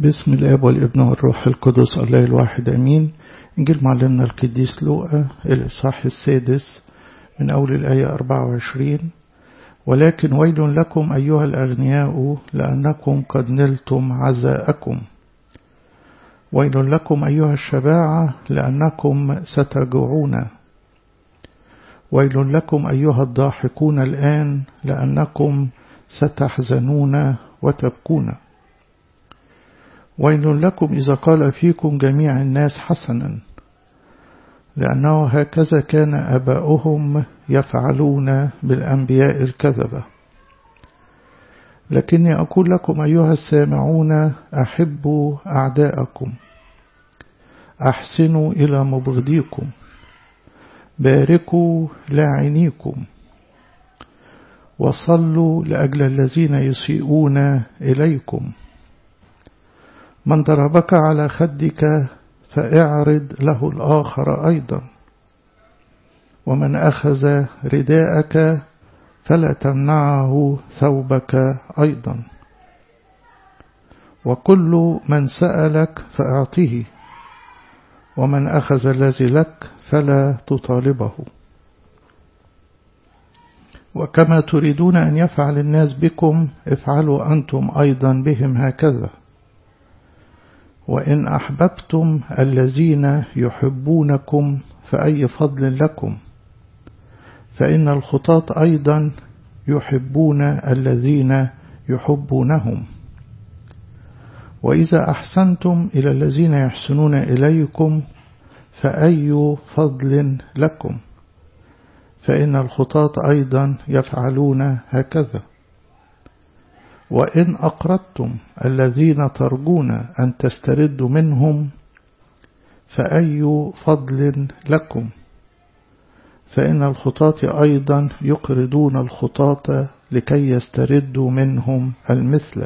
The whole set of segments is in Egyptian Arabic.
باسم الاب والابن والروح القدس الله الواحد امين انجيل معلمنا القديس لوقا الاصحاح السادس من اول الايه 24 ولكن ويل لكم ايها الاغنياء لانكم قد نلتم عزاءكم ويل لكم ايها الشباعه لانكم ستجوعون ويل لكم ايها الضاحكون الان لانكم ستحزنون وتبكون ويل لكم إذا قال فيكم جميع الناس حسنا لأنه هكذا كان أباؤهم يفعلون بالأنبياء الكذبة لكني أقول لكم أيها السامعون أحبوا أعداءكم أحسنوا إلى مبغضيكم باركوا لاعنيكم وصلوا لأجل الذين يسيئون إليكم من ضربك على خدك فاعرض له الآخر أيضا ومن أخذ رداءك فلا تمنعه ثوبك أيضا وكل من سألك فأعطيه ومن أخذ الذي لك فلا تطالبه وكما تريدون أن يفعل الناس بكم افعلوا أنتم أيضا بهم هكذا وإن أحببتم الذين يحبونكم فأي فضل لكم فإن الخطاة أيضا يحبون الذين يحبونهم وإذا أحسنتم إلى الذين يحسنون إليكم فأي فضل لكم فإن الخطاة أيضا يفعلون هكذا وإن أقرضتم الذين ترجون أن تستردوا منهم فأي فضل لكم فإن الخطاة أيضا يقرضون الخطاة لكي يستردوا منهم المثل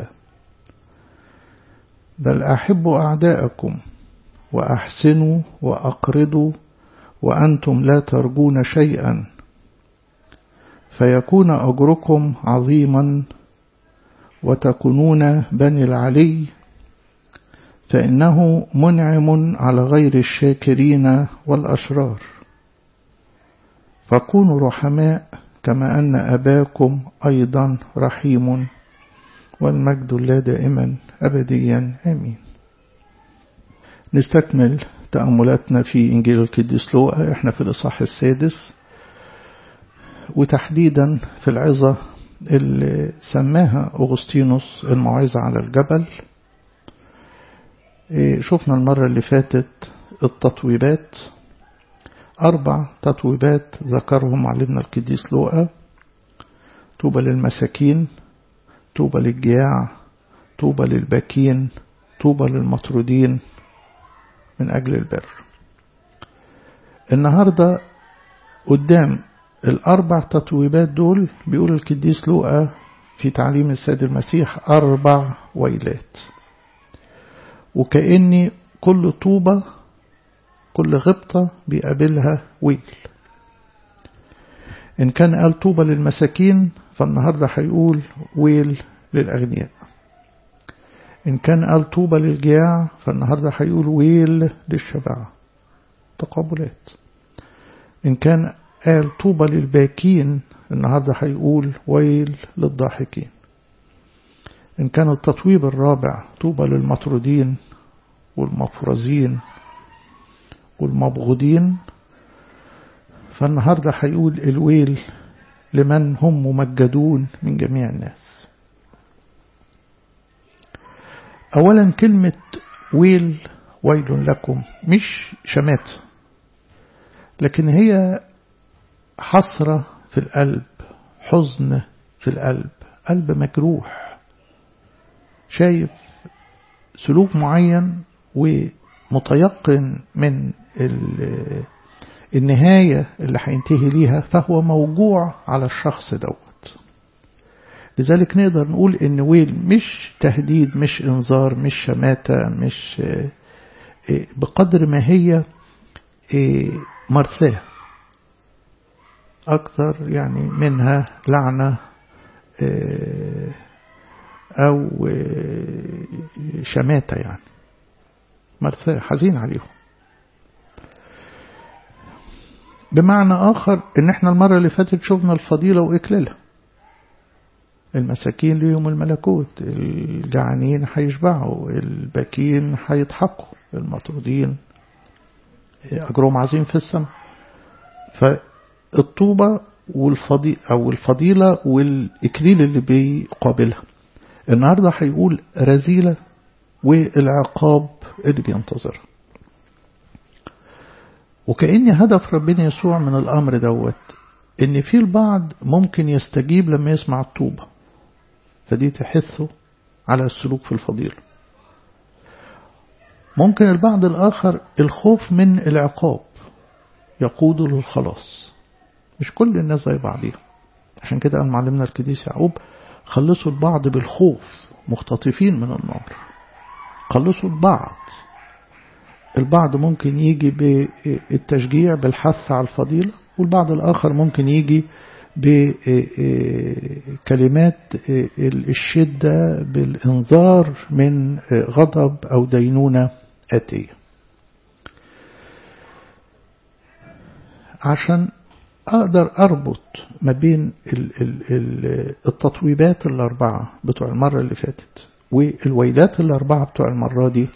بل أحبوا أعداءكم وأحسنوا وأقرضوا وأنتم لا ترجون شيئا فيكون أجركم عظيما وتكونون بني العلي فإنه منعم على غير الشاكرين والأشرار فكونوا رحماء كما أن أباكم أيضا رحيم والمجد الله دائما أبديا آمين نستكمل تأملاتنا في إنجيل القديس لوقا احنا في الإصحاح السادس وتحديدا في العظة اللي سماها أغسطينوس الموعظة على الجبل شفنا المرة اللي فاتت التطويبات أربع تطويبات ذكرهم معلمنا القديس لوقا طوبى للمساكين طوبى للجياع طوبى للباكين طوبى للمطرودين من أجل البر النهاردة قدام الأربع تطويبات دول بيقول القديس لوقا في تعليم السيد المسيح أربع ويلات وكأني كل طوبة كل غبطة بيقابلها ويل إن كان قال طوبة للمساكين فالنهاردة هيقول ويل للأغنياء إن كان قال طوبة للجياع فالنهاردة هيقول ويل للشبع تقابلات إن كان قال طوبى للباكين النهاردة هيقول ويل للضاحكين إن كان التطويب الرابع طوبى للمطرودين والمفرزين والمبغودين فالنهاردة هيقول الويل لمن هم ممجدون من جميع الناس أولا كلمة ويل ويل لكم مش شمات لكن هي حسرة في القلب حزن في القلب قلب مجروح شايف سلوك معين ومتيقن من النهاية اللي هينتهي ليها فهو موجوع على الشخص دوت لذلك نقدر نقول ان ويل مش تهديد مش انذار مش شماتة مش بقدر ما هي مرثاه أكثر يعني منها لعنة أو شماتة يعني مرثاة حزين عليهم بمعنى آخر إن إحنا المرة اللي فاتت شفنا الفضيلة وإكلالها المساكين ليهم الملكوت الجعانين هيشبعوا الباكين هيضحكوا المطرودين أجرهم عظيم في السماء فالطوبة والفضيلة أو الفضيلة والإكليل اللي بيقابلها النهاردة هيقول رزيلة والعقاب اللي بينتظرها وكأن هدف ربنا يسوع من الأمر دوت إن في البعض ممكن يستجيب لما يسمع الطوبة فدي تحثه على السلوك في الفضيلة ممكن البعض الآخر الخوف من العقاب يقوده للخلاص مش كل الناس زي بعضيها عشان كده قال معلمنا القديس يعقوب خلصوا البعض بالخوف مختطفين من النار خلصوا البعض البعض ممكن يجي بالتشجيع بالحث على الفضيلة والبعض الآخر ممكن يجي بكلمات الشدة بالإنذار من غضب أو دينونة آتية عشان أقدر أربط ما بين التطويبات الأربعة بتوع المرة اللي فاتت والويلات الأربعة بتوع المرة دي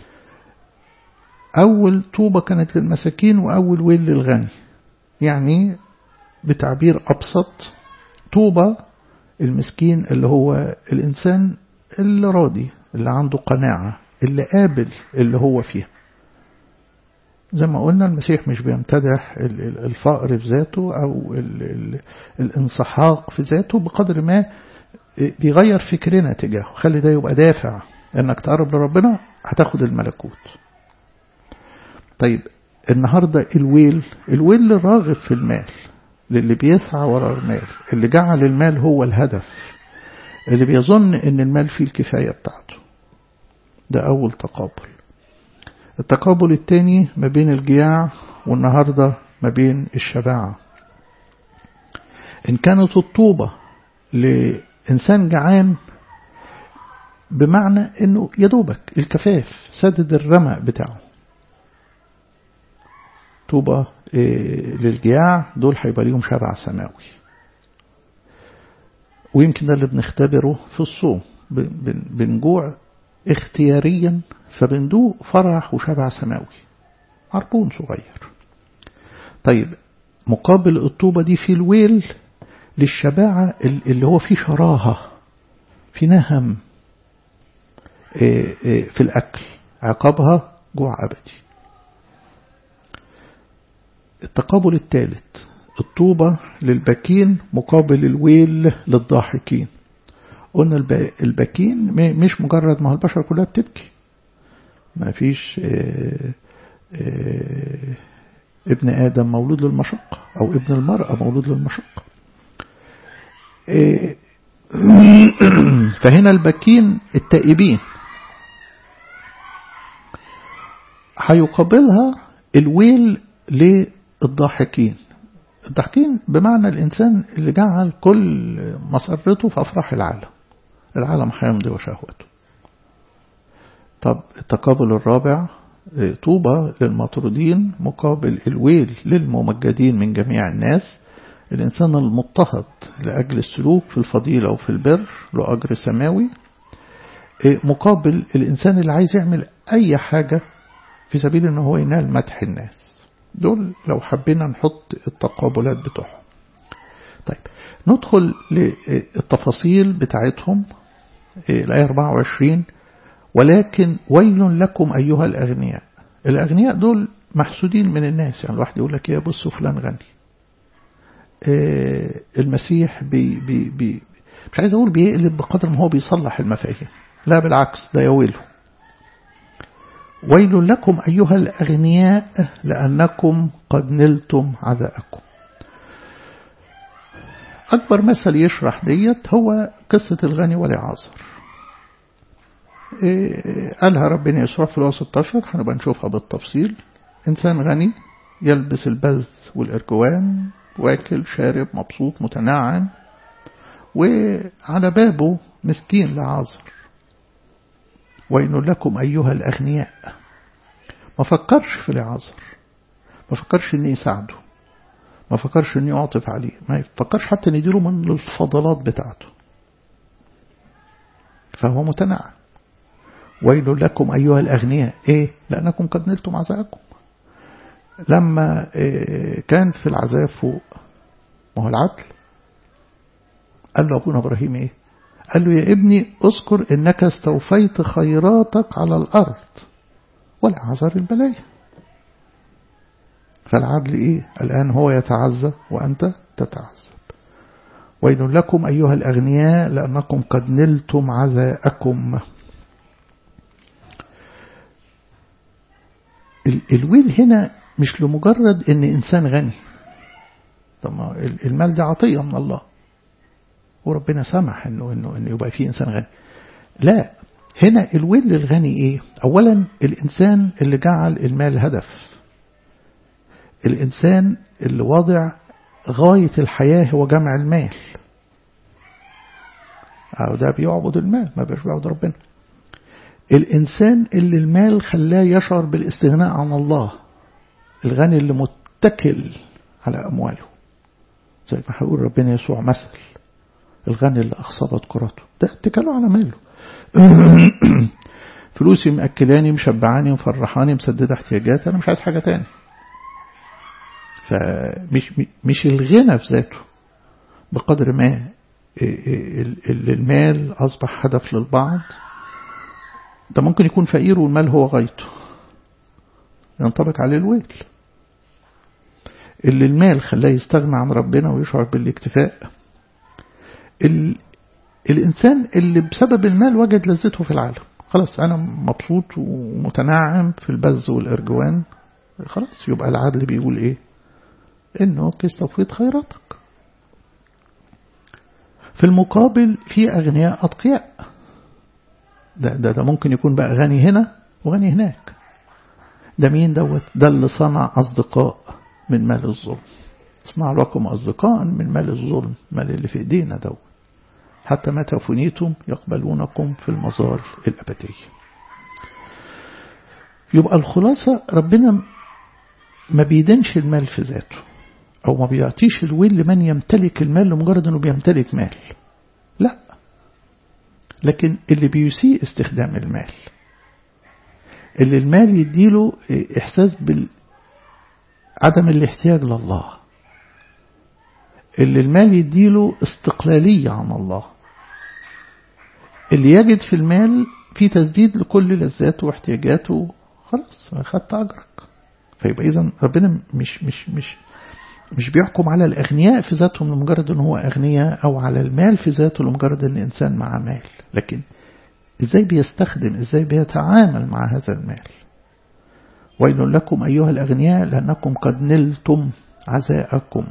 أول طوبة كانت للمساكين وأول ويل للغني يعني بتعبير أبسط طوبة المسكين اللي هو الإنسان اللي راضي اللي عنده قناعة اللي قابل اللي هو فيه زي ما قلنا المسيح مش بيمتدح الفقر في ذاته أو الانسحاق في ذاته بقدر ما بيغير فكرنا تجاهه خلي ده يبقى دافع انك تقرب لربنا هتاخد الملكوت طيب النهاردة الويل الويل للراغب في المال للي بيسعى وراء المال اللي جعل المال هو الهدف اللي بيظن ان المال فيه الكفاية بتاعته ده أول تقابل التقابل الثاني ما بين الجياع والنهاردة ما بين الشباعة إن كانت الطوبة لإنسان جعان بمعنى إنه يدوبك الكفاف سدد الرمق بتاعه طوبة للجياع دول هيبقى ليهم شبع سماوي ويمكن ده اللي بنختبره في الصوم بنجوع اختياريا فبندوق فرح وشبع سماوي عربون صغير طيب مقابل الطوبة دي في الويل للشباعة اللي هو فيه شراهة في نهم في الأكل عقابها جوع أبدي التقابل الثالث الطوبة للبكين مقابل الويل للضاحكين قلنا البكين مش مجرد ما البشر كلها بتبكي ما فيش اه اه ابن آدم مولود للمشقة أو ابن المرأة مولود للمشقة اه فهنا البكين التائبين هيقابلها الويل للضاحكين الضاحكين بمعنى الإنسان اللي جعل كل مسرته في أفراح العالم العالم هيمضي وشهوته طب التقابل الرابع طوبى للمطرودين مقابل الويل للممجدين من جميع الناس الإنسان المضطهد لأجل السلوك في الفضيلة وفي البر له أجر سماوي مقابل الإنسان اللي عايز يعمل أي حاجة في سبيل أنه هو ينال مدح الناس دول لو حبينا نحط التقابلات بتوعهم طيب ندخل للتفاصيل بتاعتهم الآية 24 ولكن ويل لكم أيها الأغنياء الأغنياء دول محسودين من الناس يعني الواحد يقول لك يا بص فلان غني المسيح بي بي بي مش عايز أقول بيقلب بقدر ما هو بيصلح المفاهيم لا بالعكس ده يويله ويل لكم أيها الأغنياء لأنكم قد نلتم عذاءكم أكبر مثل يشرح ديت هو قصة الغني والعازر إيه قالها ربنا يسوع في الآية 16 هنبقى نشوفها بالتفصيل إنسان غني يلبس البذ والإرجوان واكل شارب مبسوط متنعم وعلى بابه مسكين لعازر وإن لكم أيها الأغنياء ما فكرش في لعازر ما فكرش أن يساعده ما فكرش أن يعطف عليه ما فكرش حتى أن يديله من الفضلات بتاعته فهو متنعم ويل لكم أيها الأغنياء إيه لأنكم قد نلتم عزاءكم لما إيه كان في العذاب فوق ما هو العدل قال له أبونا إبراهيم إيه قال له يا ابني اذكر إنك استوفيت خيراتك على الأرض والعذر البلايا فالعدل إيه الآن هو يتعزى وأنت تتعذب ويل لكم أيها الأغنياء لأنكم قد نلتم عزاءكم الويل هنا مش لمجرد ان انسان غني طب المال ده عطية من الله وربنا سمح انه انه انه يبقى فيه انسان غني لا هنا الويل للغني ايه اولا الانسان اللي جعل المال هدف الانسان اللي وضع غاية الحياة هو جمع المال أو ده بيعبد المال ما بيش بيعبد ربنا الإنسان اللي المال خلاه يشعر بالاستغناء عن الله الغني اللي متكل على أمواله زي ما هيقول ربنا يسوع مثل الغني اللي أخصبت كرته ده اتكاله على ماله فلوسي مأكلاني مشبعاني مفرحاني مسددة احتياجاتي أنا مش عايز حاجة تاني فمش مش الغنى في ذاته بقدر ما المال أصبح هدف للبعض ده ممكن يكون فقير والمال هو غايته ينطبق عليه الويل اللي المال خلاه يستغنى عن ربنا ويشعر بالاكتفاء ال... الإنسان اللي بسبب المال وجد لذته في العالم خلاص أنا مبسوط ومتنعم في البز والإرجوان خلاص يبقى العدل بيقول إيه إنه استوفيت خيراتك في المقابل في أغنياء أتقياء ده, ده, ده ممكن يكون بقى غني هنا وغني هناك ده مين دوت ده اللي صنع أصدقاء من مال الظلم اصنع لكم أصدقاء من مال الظلم مال اللي في إيدينا دوت حتى متى فنيتم يقبلونكم في المزار الأبدية يبقى الخلاصة ربنا ما بيدنش المال في ذاته أو ما بيعطيش الويل لمن يمتلك المال لمجرد أنه بيمتلك مال لا لكن اللي بيسيء استخدام المال اللي المال يديله إحساس بعدم الاحتياج لله اللي المال يديله استقلالية عن الله اللي يجد في المال في تسديد لكل لذاته واحتياجاته خلاص أخذت أجرك فيبقى إذا ربنا مش مش مش مش بيحكم على الأغنياء في ذاتهم لمجرد أن هو أغنياء أو على المال في ذاته لمجرد أن الإنسان معه مال لكن إزاي بيستخدم إزاي بيتعامل مع هذا المال ويل لكم أيها الأغنياء لأنكم قد نلتم عزاءكم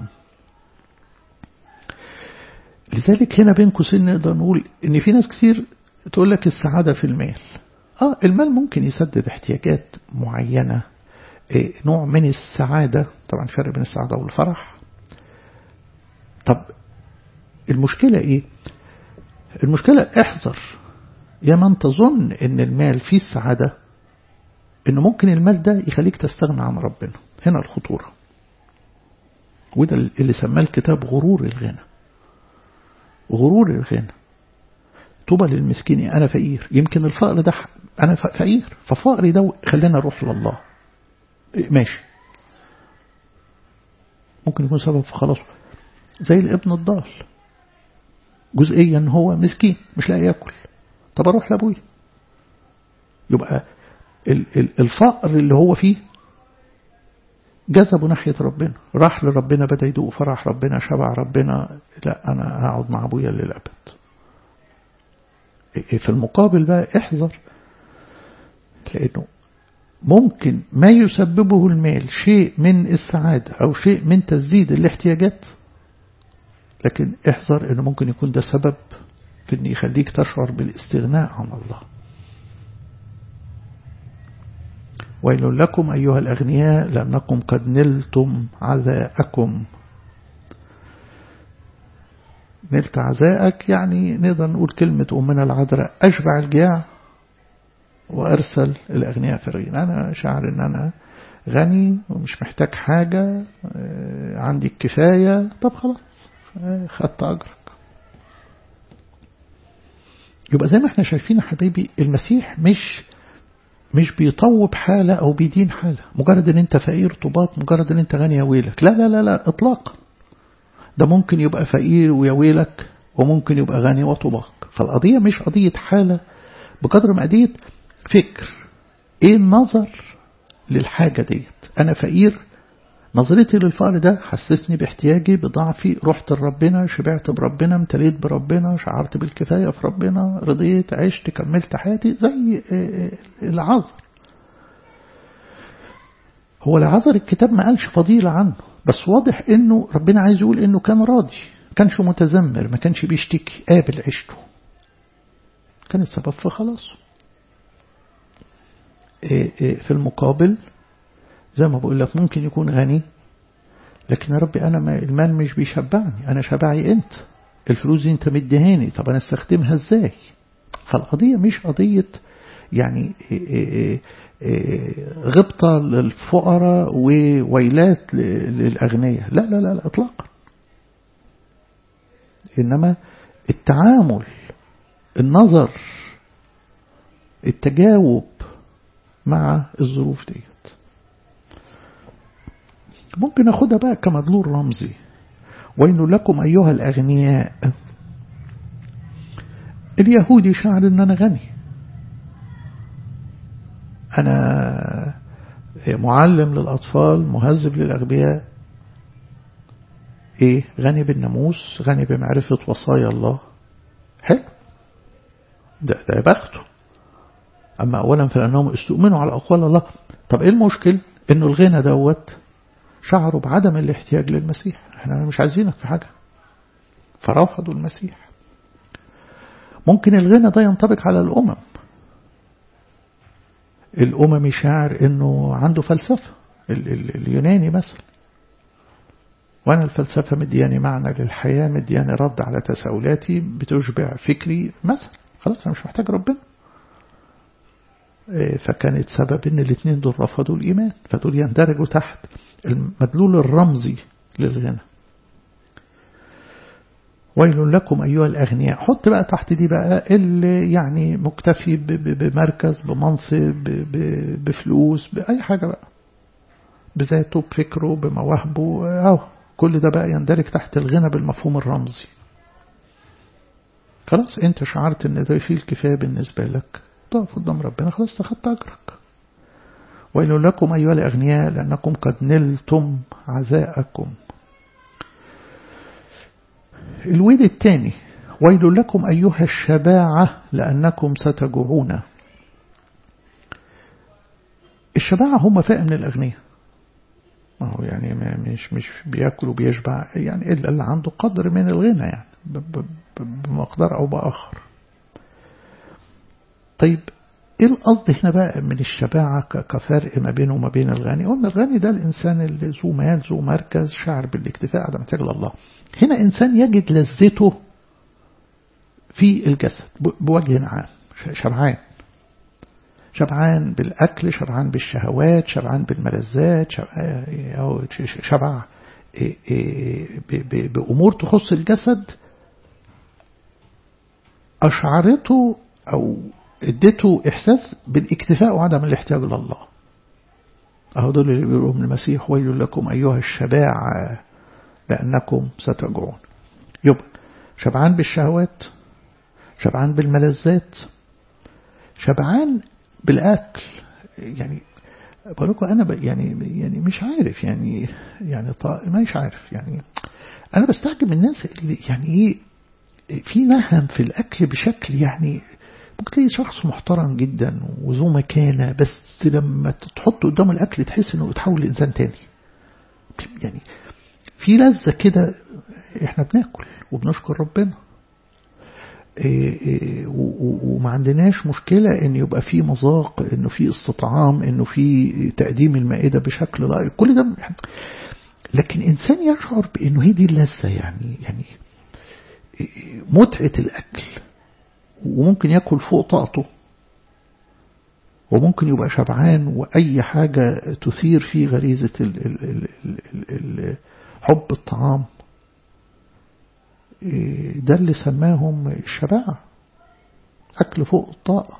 لذلك هنا بين قوسين نقدر نقول ان في ناس كتير تقول لك السعادة في المال اه المال ممكن يسدد احتياجات معينة إيه نوع من السعادة طبعا فرق بين السعادة والفرح طب المشكلة ايه المشكلة احذر يا من تظن ان المال فيه السعادة انه ممكن المال ده يخليك تستغنى عن ربنا هنا الخطورة وده اللي سماه الكتاب غرور الغنى غرور الغنى طوبى للمسكين أنا فقير يمكن الفقر ده أنا فقير ففقري ده خلينا أروح لله ماشي ممكن يكون سبب في خلاصه زي الابن الضال جزئيا هو مسكين مش لاقي ياكل طب اروح لابويا يبقى الفقر اللي هو فيه جذبوا ناحية ربنا راح لربنا بدأ يدوق فرح ربنا شبع ربنا لا أنا هقعد مع أبويا للأبد في المقابل بقى احذر لأنه ممكن ما يسببه المال شيء من السعادة أو شيء من تسديد الاحتياجات لكن احذر أنه ممكن يكون ده سبب في أن يخليك تشعر بالاستغناء عن الله ويل لكم أيها الأغنياء لأنكم قد نلتم عذاءكم نلت عزائك يعني نقدر نقول كلمة أمنا العذراء أشبع الجياع وأرسل الأغنياء في الغنى أنا شعر أن أنا غني ومش محتاج حاجة عندي الكفاية طب خلاص خدت أجرك يبقى زي ما احنا شايفين يا حبيبي المسيح مش مش بيطوب حالة أو بيدين حالة مجرد أن أنت فقير طباط مجرد أن أنت غني يا ويلك لا لا لا لا إطلاقا ده ممكن يبقى فقير ويا ويلك وممكن يبقى غني وطباق فالقضية مش قضية حالة بقدر ما قضية فكر ايه النظر للحاجة ديت انا فقير نظرتي للفقر ده حسسني باحتياجي بضعفي رحت لربنا شبعت بربنا امتليت بربنا شعرت بالكفاية في ربنا رضيت عشت كملت حياتي زي العذر هو العذر الكتاب ما قالش فضيلة عنه بس واضح انه ربنا عايز يقول انه كان راضي كانش متذمر ما كانش بيشتكي قابل عيشته كان السبب في خلاصه في المقابل زي ما بقول لك ممكن يكون غني لكن يا ربي أنا ما المال مش بيشبعني أنا شبعي أنت الفلوس دي أنت مديهاني طب أنا استخدمها إزاي فالقضية مش قضية يعني غبطة للفقراء وويلات للأغنياء لا لا لا, لا إطلاقا إنما التعامل النظر التجاوب مع الظروف ديت ممكن أخدها بقى كمدلول رمزي وإن لكم أيها الأغنياء اليهودي شعر إن أنا غني أنا معلم للأطفال مهذب للأغبياء إيه غني بالناموس غني بمعرفة وصايا الله حلو ده ده بخته أما أولا فلأنهم استؤمنوا على أقوال الله طب إيه المشكل إنه الغنى دوت شعروا بعدم الاحتياج للمسيح احنا مش عايزينك في حاجة فرفضوا المسيح ممكن الغنى ده ينطبق على الأمم الأمم شاعر إنه عنده فلسفة ال ال اليوناني مثلا وأنا الفلسفة مدياني معنى للحياة مدياني رد على تساؤلاتي بتشبع فكري مثلا خلاص أنا مش محتاج ربنا فكانت سبب ان الاثنين دول رفضوا الإيمان فدول يندرجوا تحت المدلول الرمزي للغنى ويل لكم أيها الأغنياء حط بقى تحت دي بقى اللي يعني مكتفي بمركز بمنصب بفلوس بأي حاجة بقى بذاته بفكره بمواهبه أهو كل ده بقى يندرج تحت الغنى بالمفهوم الرمزي خلاص انت شعرت ان ده فيه الكفاية بالنسبة لك تقف قدام ربنا خلاص تاخدت أجرك ويل لكم أيها الأغنياء لأنكم قد نلتم عزاءكم الويل الثاني ويل لكم أيها الشباعة لأنكم ستجوعون الشباعة هم فئة من الأغنياء ما هو يعني ما مش مش بياكل وبيشبع يعني إلا اللي عنده قدر من الغنى يعني بمقدار أو بآخر طيب ايه القصد هنا بقى من الشباعة كفرق ما بينه وما بين الغني قلنا الغني ده الإنسان اللي ذو مال ذو مركز شعر بالاكتفاء عدم محتاج لله هنا إنسان يجد لذته في الجسد بوجه عام شبعان شبعان بالأكل شبعان بالشهوات شبعان بالملذات شبع بأمور تخص الجسد أشعرته أو اديته إحساس بالاكتفاء وعدم الاحتياج لله أهو دول اللي بيقولوا من المسيح ويل لكم أيها الشباع لأنكم ستجوعون يبقى شبعان بالشهوات شبعان بالملذات شبعان بالأكل يعني بقول لكم أنا يعني يعني مش عارف يعني يعني مش عارف يعني أنا بستعجب الناس اللي يعني إيه في نهم في الأكل بشكل يعني ممكن تلاقي شخص محترم جدا وذو مكانة بس لما تحط قدام الأكل تحس إنه يتحول لإنسان تاني يعني في لذة كده إحنا بناكل وبنشكر ربنا وما عندناش مشكلة إن يبقى في مذاق إنه في استطعام إنه في تقديم المائدة بشكل لائق كل ده لكن إنسان يشعر بإنه هي دي اللذة يعني يعني متعة الأكل وممكن يأكل فوق طاقته وممكن يبقى شبعان وأي حاجة تثير فيه غريزة ال ال ال ال ال حب الطعام ده اللي سماهم الشباعة أكل فوق الطاقة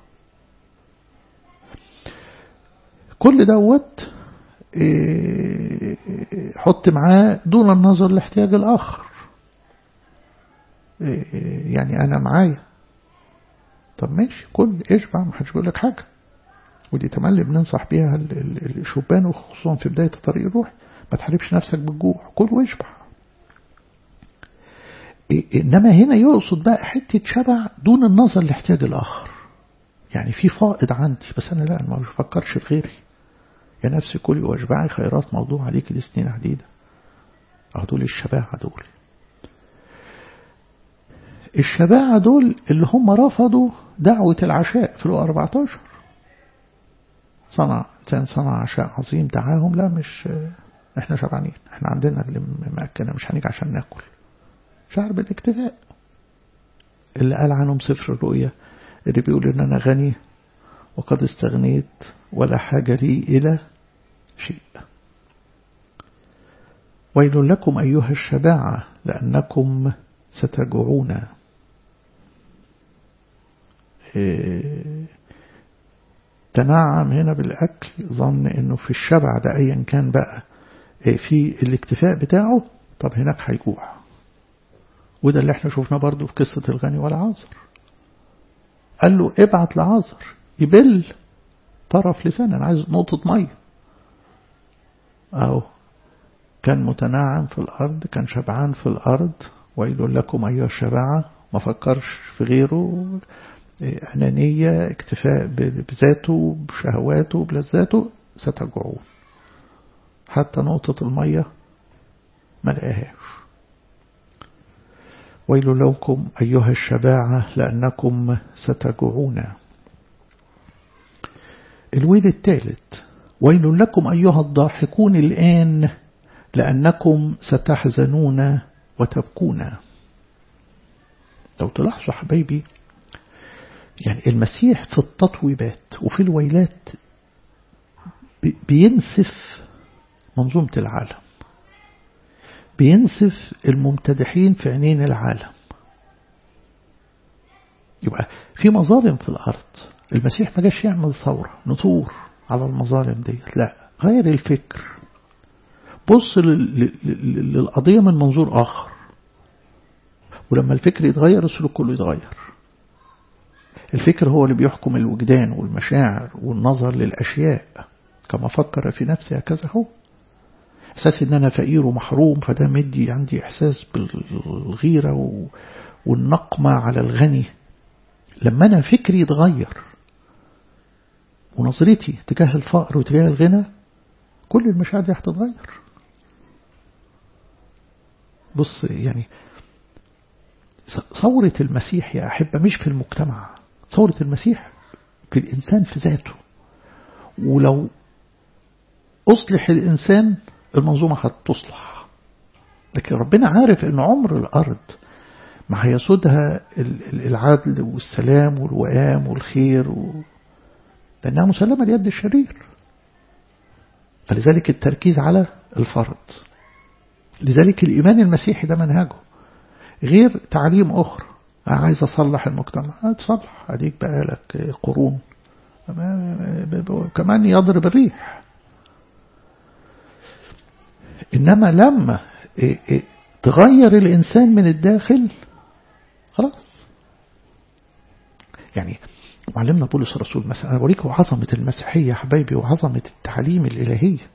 كل دوت حط معاه دون النظر لاحتياج الآخر يعني أنا معايا طب ماشي كل اشبع ما حدش بيقول لك حاجة ودي تملي بننصح بيها الشبان وخصوصا في بداية الطريق الروحي ما تحرمش نفسك بالجوع كل واشبع إنما هنا يقصد بقى حتة شبع دون النظر لاحتياج الآخر يعني في فائض عندي بس أنا لا ما بفكرش في غيري يا نفسي كلي واشبعي خيرات موضوع عليك لسنين عديدة دول الشباعة دول الشباعة دول اللي هم رفضوا دعوة العشاء في الوقت 14 صنع إنسان صنع عشاء عظيم دعاهم لا مش احنا شبعانين احنا عندنا اللي مأكلنا مش هنيجي عشان ناكل شعر بالاكتفاء اللي قال عنهم سفر الرؤيا اللي بيقول ان انا غني وقد استغنيت ولا حاجة لي إلى شيء ويل لكم أيها الشباعة لأنكم ستجوعون تنعم هنا بالأكل ظن أنه في الشبع ده أيا كان بقى في الاكتفاء بتاعه طب هناك هيجوع وده اللي احنا شفناه برضو في قصة الغني والعازر قال له ابعت لعازر يبل طرف لسان أنا عايز نقطة مية أهو كان متناعم في الأرض كان شبعان في الأرض ويل لكم أيها الشباعة ما فكرش في غيره أنانية اكتفاء بذاته بشهواته بلذاته ستجوعون حتى نقطة المية ما لقاهاش ويل لكم أيها الشباعة لأنكم ستجوعون الويل الثالث ويل لكم أيها الضاحكون الآن لأنكم ستحزنون وتبكون لو تلاحظوا حبايبي يعني المسيح في التطويبات وفي الويلات بينسف منظومة العالم بينسف الممتدحين في عينين العالم يبقى في مظالم في الأرض المسيح ما جاش يعمل ثورة نثور على المظالم ديت لا غير الفكر بص للقضية من منظور آخر ولما الفكر يتغير السلوك كله يتغير الفكر هو اللي بيحكم الوجدان والمشاعر والنظر للأشياء كما فكر في نفسي هكذا هو إحساس إن أنا فقير ومحروم فده مدي عندي إحساس بالغيرة والنقمة على الغني لما أنا فكري يتغير ونظرتي تجاه الفقر وتجاه الغنى كل المشاعر دي هتتغير بص يعني ثورة المسيح يا أحبة مش في المجتمع ثورة المسيح في الإنسان في ذاته ولو أصلح الإنسان المنظومة هتصلح لكن ربنا عارف أن عمر الأرض ما هيسودها العدل والسلام والوئام والخير و... لأنها مسلمة ليد الشرير فلذلك التركيز على الفرد لذلك الإيمان المسيحي ده منهجه غير تعليم أخرى عايز أصلح المجتمع تصلح أديك بقالك قرون كمان يضرب الريح إنما لما تغير الإنسان من الداخل خلاص يعني معلمنا بولس الرسول مثلا أنا بوريكم عظمة المسيحية يا حبايبي وعظمة التعليم الإلهية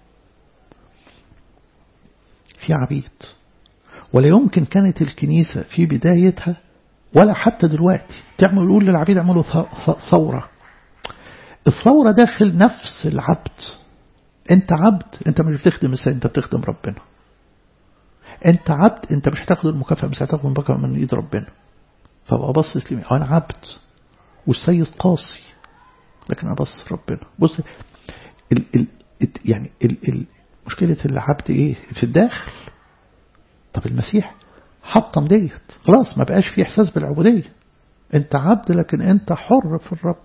في عبيد ولا يمكن كانت الكنيسة في بدايتها ولا حتى دلوقتي تعمل يقول للعبيد اعملوا ثورة الثورة داخل نفس العبد انت عبد انت مش بتخدم السيد انت بتخدم ربنا انت عبد انت مش هتاخد المكافأة مش هتاخد المكافأة من ايد ربنا فبقى باصص لمين انا عبد والسيد قاسي لكن انا باصص ربنا بص ال ال يعني ال ال مشكلة العبد ايه في الداخل طب المسيح حطم ديت خلاص ما بقاش في إحساس بالعبودية أنت عبد لكن أنت حر في الرب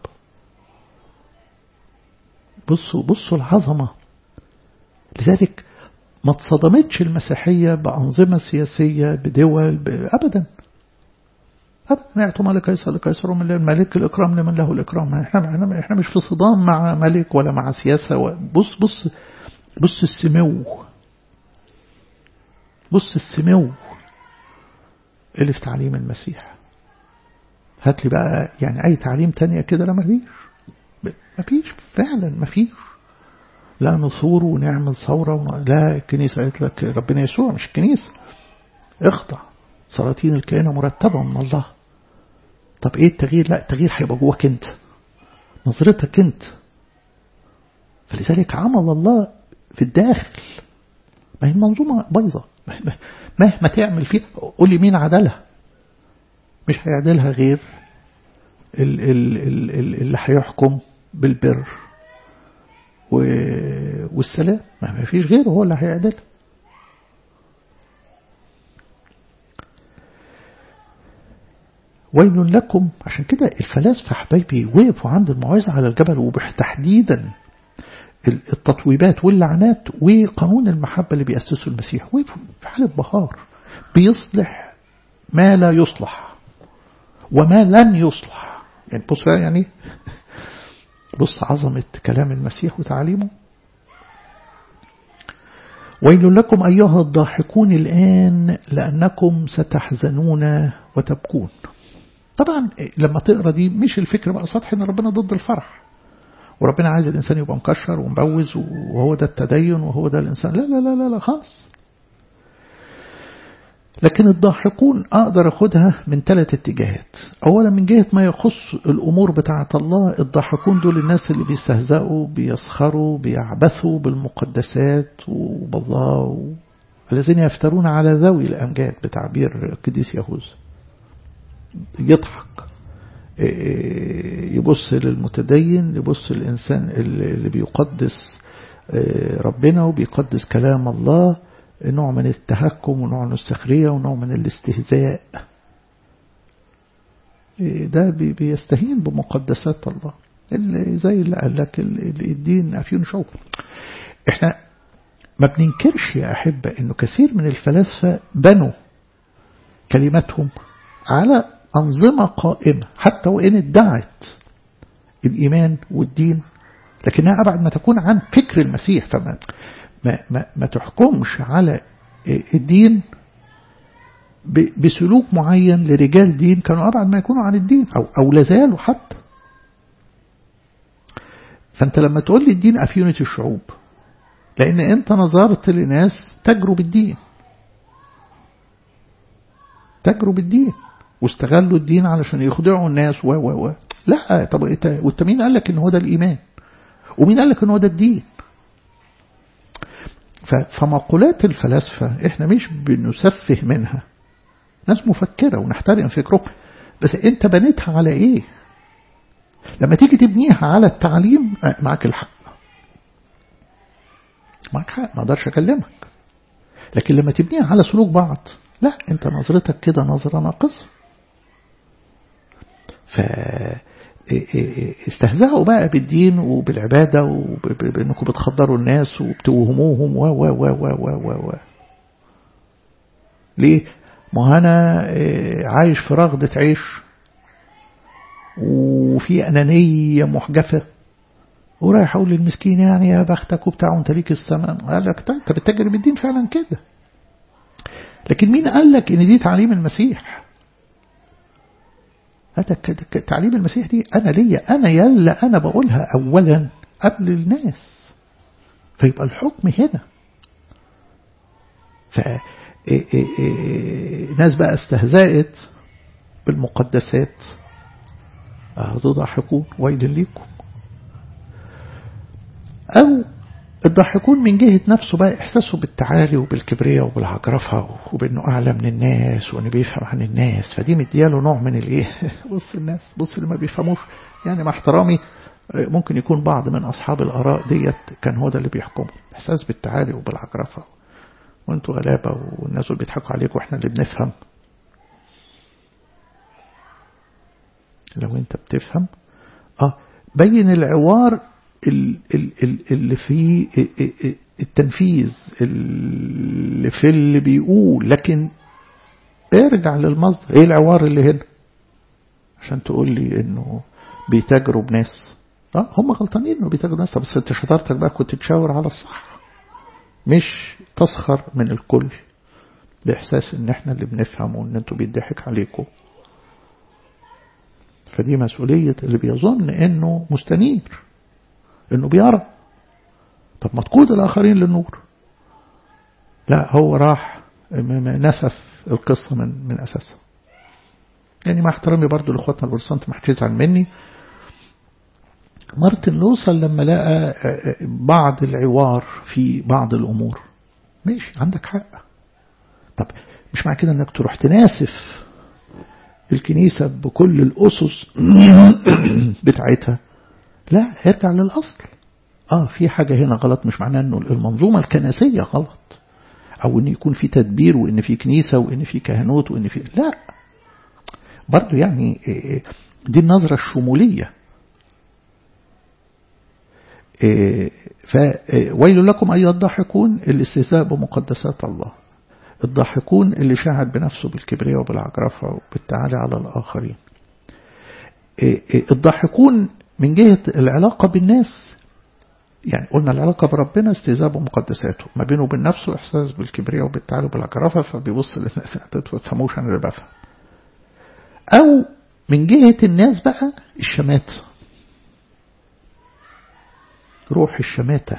بصوا بصوا العظمة لذلك ما اتصدمتش المسيحية بأنظمة سياسية بدول أبدا أبدا يعطوا مال قيصر لقيصر ومن الملك الإكرام لمن له الإكرام احنا احنا مش في صدام مع ملك ولا مع سياسة بص بص بص السمو بص السمو اللي في تعليم المسيح هات لي بقى يعني أي تعليم تانية كده لا مفيش مفيش فعلا مفيش لا نثور ونعمل ثورة ون... لا الكنيسة قالت لك ربنا يسوع مش الكنيسة اخضع سلاطين الكائنة مرتبة من الله طب ايه التغيير لا التغيير هيبقى جواك انت نظرتك انت فلذلك عمل الله في الداخل ما هي المنظومة بايظة مهما تعمل فيها قول لي مين عدلها مش هيعدلها غير اللي هيحكم بالبر والسلام ما فيش غيره هو اللي هيعدلها ويل لكم عشان كده الفلاسفة حبايبي وقفوا عند الموعظة على الجبل وتحديدا التطويبات واللعنات وقانون المحبة اللي بيأسسه المسيح وقفوا في حالة بهار بيصلح ما لا يصلح وما لن يصلح يعني بص يعني بص عظمة كلام المسيح وتعليمه ويل لكم أيها الضاحكون الآن لأنكم ستحزنون وتبكون طبعا لما تقرأ دي مش الفكرة بقى سطح ان ربنا ضد الفرح وربنا عايز الإنسان يبقى مكشر ومبوز وهو ده التدين وهو ده الإنسان لا لا لا لا, لا خالص لكن الضاحكون أقدر أخدها من ثلاث اتجاهات أولا من جهة ما يخص الأمور بتاعة الله الضاحكون دول الناس اللي بيستهزئوا بيسخروا بيعبثوا بالمقدسات وبالله الذين يفترون على ذوي الأمجاد بتعبير القديس يهوذا يضحك يبص للمتدين يبص الإنسان اللي بيقدس ربنا وبيقدس كلام الله نوع من التهكم ونوع من السخرية ونوع من الاستهزاء ده بيستهين بمقدسات الله اللي زي اللي قال لك الدين أفيون شوك احنا ما بننكرش يا أحبة انه كثير من الفلاسفة بنوا كلماتهم على أنظمة قائمة حتى وإن ادعت الإيمان والدين لكنها أبعد ما تكون عن فكر المسيح فما ما, ما, ما تحكمش على الدين بسلوك معين لرجال دين كانوا أبعد ما يكونوا عن الدين أو, أو لازالوا حتى فأنت لما تقول لي الدين أفيونة الشعوب لأن أنت نظرت لناس تجروا بالدين تجروا بالدين واستغلوا الدين علشان يخدعوا الناس و و و لا طب وانت مين قال لك ان هو ده الايمان ومين قال لك ان هو ده الدين فمقولات الفلاسفة احنا مش بنسفه منها ناس مفكرة ونحترم فكرهم بس انت بنيتها على ايه لما تيجي تبنيها على التعليم معك الحق معك حق ما اقدرش اكلمك لكن لما تبنيها على سلوك بعض لا انت نظرتك كده نظرة ناقصة ف استهزأوا بقى بالدين وبالعبادة وبأنكم بتخدروا الناس وبتوهموهم و و و و و و و ليه؟ ما أنا عايش في رغدة عيش وفي أنانية محجفة ورايح أقول للمسكين يعني يا بختك وبتاع وانت ليك السماء قال لك انت بتتاجر بالدين فعلا كده لكن مين قال لك ان دي تعليم المسيح هذا تعليم المسيح دي أنا ليا أنا يلا أنا بقولها أولا قبل الناس فيبقى الحكم هنا ف ناس بقى استهزأت بالمقدسات تضحكون ويل ليكم أو الضحكون من جهة نفسه بقى إحساسه بالتعالي وبالكبرياء وبالعجرفة وبأنه أعلى من الناس وأنه بيفهم عن الناس فدي مدياله نوع من الإيه بص الناس بص اللي ما بيفهموش يعني مع احترامي ممكن يكون بعض من أصحاب الآراء ديت كان هو ده اللي بيحكمه إحساس بالتعالي وبالعجرفة وانتوا غلابة والناس اللي بيضحكوا عليكم واحنا اللي بنفهم لو انت بتفهم اه بين العوار اللي في التنفيذ اللي في اللي بيقول لكن ارجع للمصدر ايه العوار اللي هنا عشان تقول لي انه بيتاجروا بناس اه هم غلطانين انه بيتاجروا بناس بس انت شطارتك بقى كنت تشاور على الصح مش تسخر من الكل باحساس ان احنا اللي بنفهم وان انتوا بيضحك عليكم فدي مسؤولية اللي بيظن انه مستنير انه بيرى طب ما تقود الاخرين للنور لا هو راح نسف القصة من من اساسها يعني مع احترامي برضو لاخواتنا البروتستانت ما حدش يزعل مني مارتن لوصل لما لقى بعض العوار في بعض الامور ماشي عندك حق طب مش معنى كده انك تروح تناسف الكنيسة بكل الأسس بتاعتها لا ارجع للأصل اه في حاجة هنا غلط مش معناه انه المنظومة الكنسية غلط او ان يكون في تدبير وان في كنيسة وان في كهنوت وان في لا برضو يعني دي النظرة الشمولية فويل لكم أيها الضاحكون الاستهزاء بمقدسات الله الضاحكون اللي شاهد بنفسه بالكبرياء وبالعجرفة وبالتعالي على الآخرين الضاحكون من جهة العلاقة بالناس يعني قلنا العلاقة بربنا استهزاء بمقدساته ما بينه وبين نفسه إحساس بالكبرياء وبالتعالي وبالعجرفة فبيبص للناس ما تفهموش أنا اللي بفهم أو من جهة الناس بقى الشماتة روح الشماتة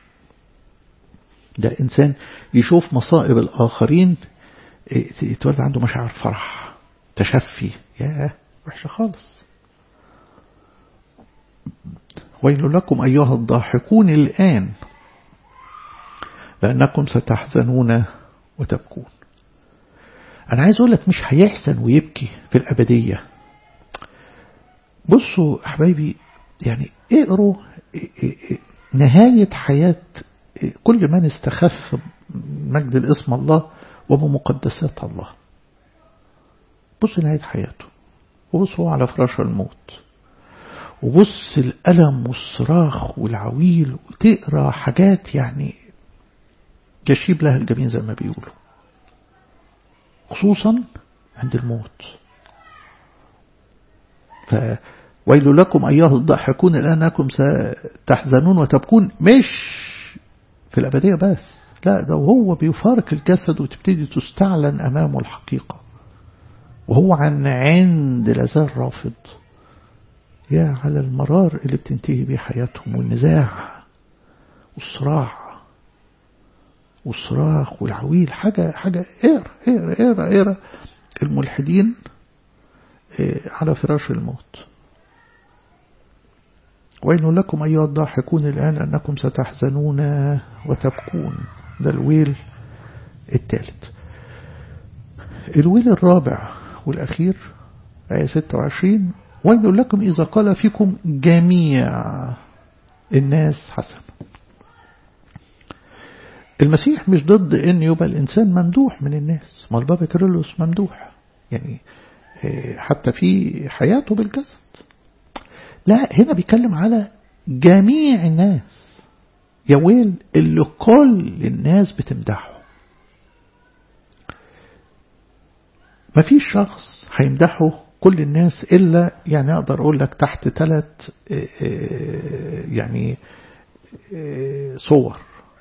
ده إنسان يشوف مصائب الآخرين يتولد عنده مشاعر فرح تشفي يا وحشة خالص ويل لكم أيها الضاحكون الآن لأنكم ستحزنون وتبكون أنا عايز أقول لك مش هيحزن ويبكي في الأبدية بصوا أحبايبي يعني اقروا نهاية حياة كل من استخف مجد الاسم الله وبمقدسات الله بص نهاية حياته وبص هو على فراش الموت وبص الألم والصراخ والعويل وتقرا حاجات يعني يشيب لها الجبين زي ما بيقولوا خصوصا عند الموت فويل لكم أيها الضاحكون لأنكم ستحزنون وتبكون مش في الأبدية بس لا ده وهو بيفارق الجسد وتبتدي تستعلن أمامه الحقيقة وهو عن عند لازال رافض يا على المرار اللي بتنتهي بيه حياتهم والنزاع والصراع والصراخ والعويل حاجة حاجة اقرا اقرا اقرا اقرا الملحدين على فراش الموت ويل لكم أيها الضاحكون الآن أنكم ستحزنون وتبكون ده الويل الثالث الويل الرابع والأخير آية 26 ويل لكم إذا قال فيكم جميع الناس حسن المسيح مش ضد ان يبقى الانسان ممدوح من الناس ما البابا كيرلس ممدوح يعني حتى في حياته بالجسد لا هنا بيتكلم على جميع الناس يا ويل اللي كل الناس بتمدحه مفيش شخص هيمدحه كل الناس إلا يعني أقدر أقول لك تحت ثلاث يعني صور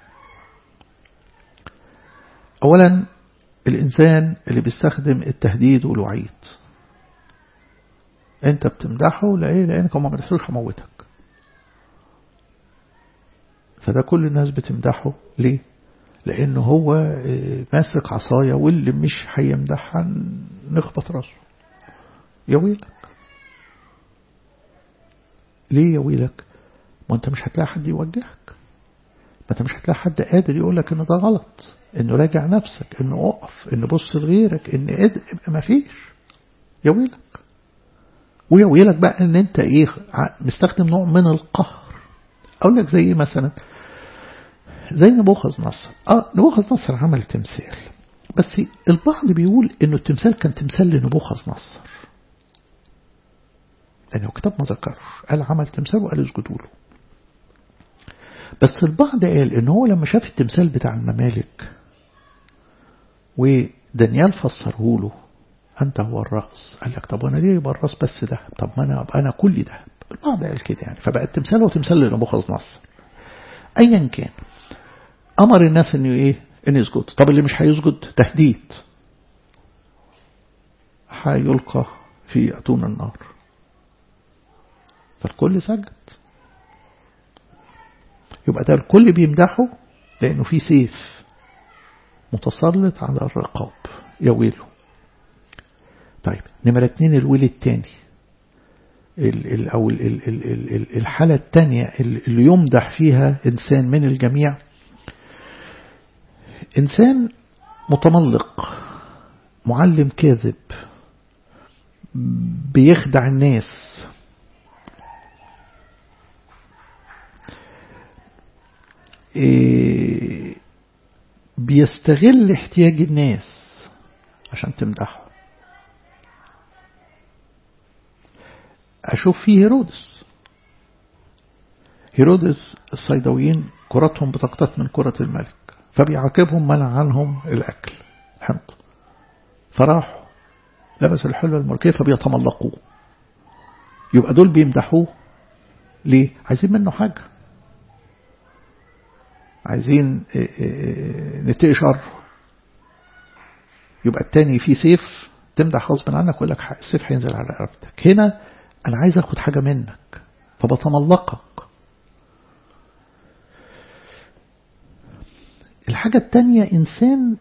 أولا الإنسان اللي بيستخدم التهديد والوعيد أنت بتمدحه لإيه لأنك ما مدحتوش هموتك فده كل الناس بتمدحه ليه لأنه هو ماسك عصاية واللي مش هيمدحها نخبط راسه يا ويلك ليه يا ويلك ما انت مش هتلاقي حد يوجهك ما انت مش هتلاقي حد قادر يقولك ان ده غلط انه راجع نفسك انه اقف انه بص لغيرك ان اد ما فيش يا ويلك ويا ويلك بقى ان انت ايه مستخدم نوع من القهر اقول لك زي مثلا زي نبوخذ نصر اه نبوخذ نصر عمل تمثال بس البعض بيقول انه التمثال كان تمثال لنبوخذ نصر لانه كتاب ما ذكرش قال عمل تمثال وقال اسجدوا له بس البعض قال ان هو لما شاف التمثال بتاع الممالك ودانيال فسره له أنت هو الرأس قال لك طب وأنا ليه يبقى الرأس بس ذهب طب ما أنا أبقى أنا كلي ذهب البعض قال كده يعني فبقى التمثال هو تمثال لنبوخذ نصر أيا كان أمر الناس إنه إيه إن يسجد طب اللي مش هيسجد تهديد هيلقى في أتون النار فالكل سجد يبقى ده الكل بيمدحه لأنه في سيف متسلط على الرقاب يا ويله طيب نمرة اتنين الويل التاني ال ال أو ال ال ال ال الحالة التانية اللي يمدح فيها إنسان من الجميع إنسان متملق معلم كاذب بيخدع الناس إيه بيستغل احتياج الناس عشان تمدحه أشوف فيه هيرودس هيرودس الصيدويين كرتهم بتقطت من كرة الملك فبيعاقبهم منع عنهم الأكل حنط فراحوا لبس الحلة الملكية فبيتملقوه يبقى دول بيمدحوه ليه؟ عايزين منه حاجة عايزين نتقي شر يبقى التاني فيه سيف تمدح غصب عنك ويقول لك السيف هينزل على رقبتك هنا أنا عايز أخد حاجة منك فبتملقك الحاجة التانية إنسان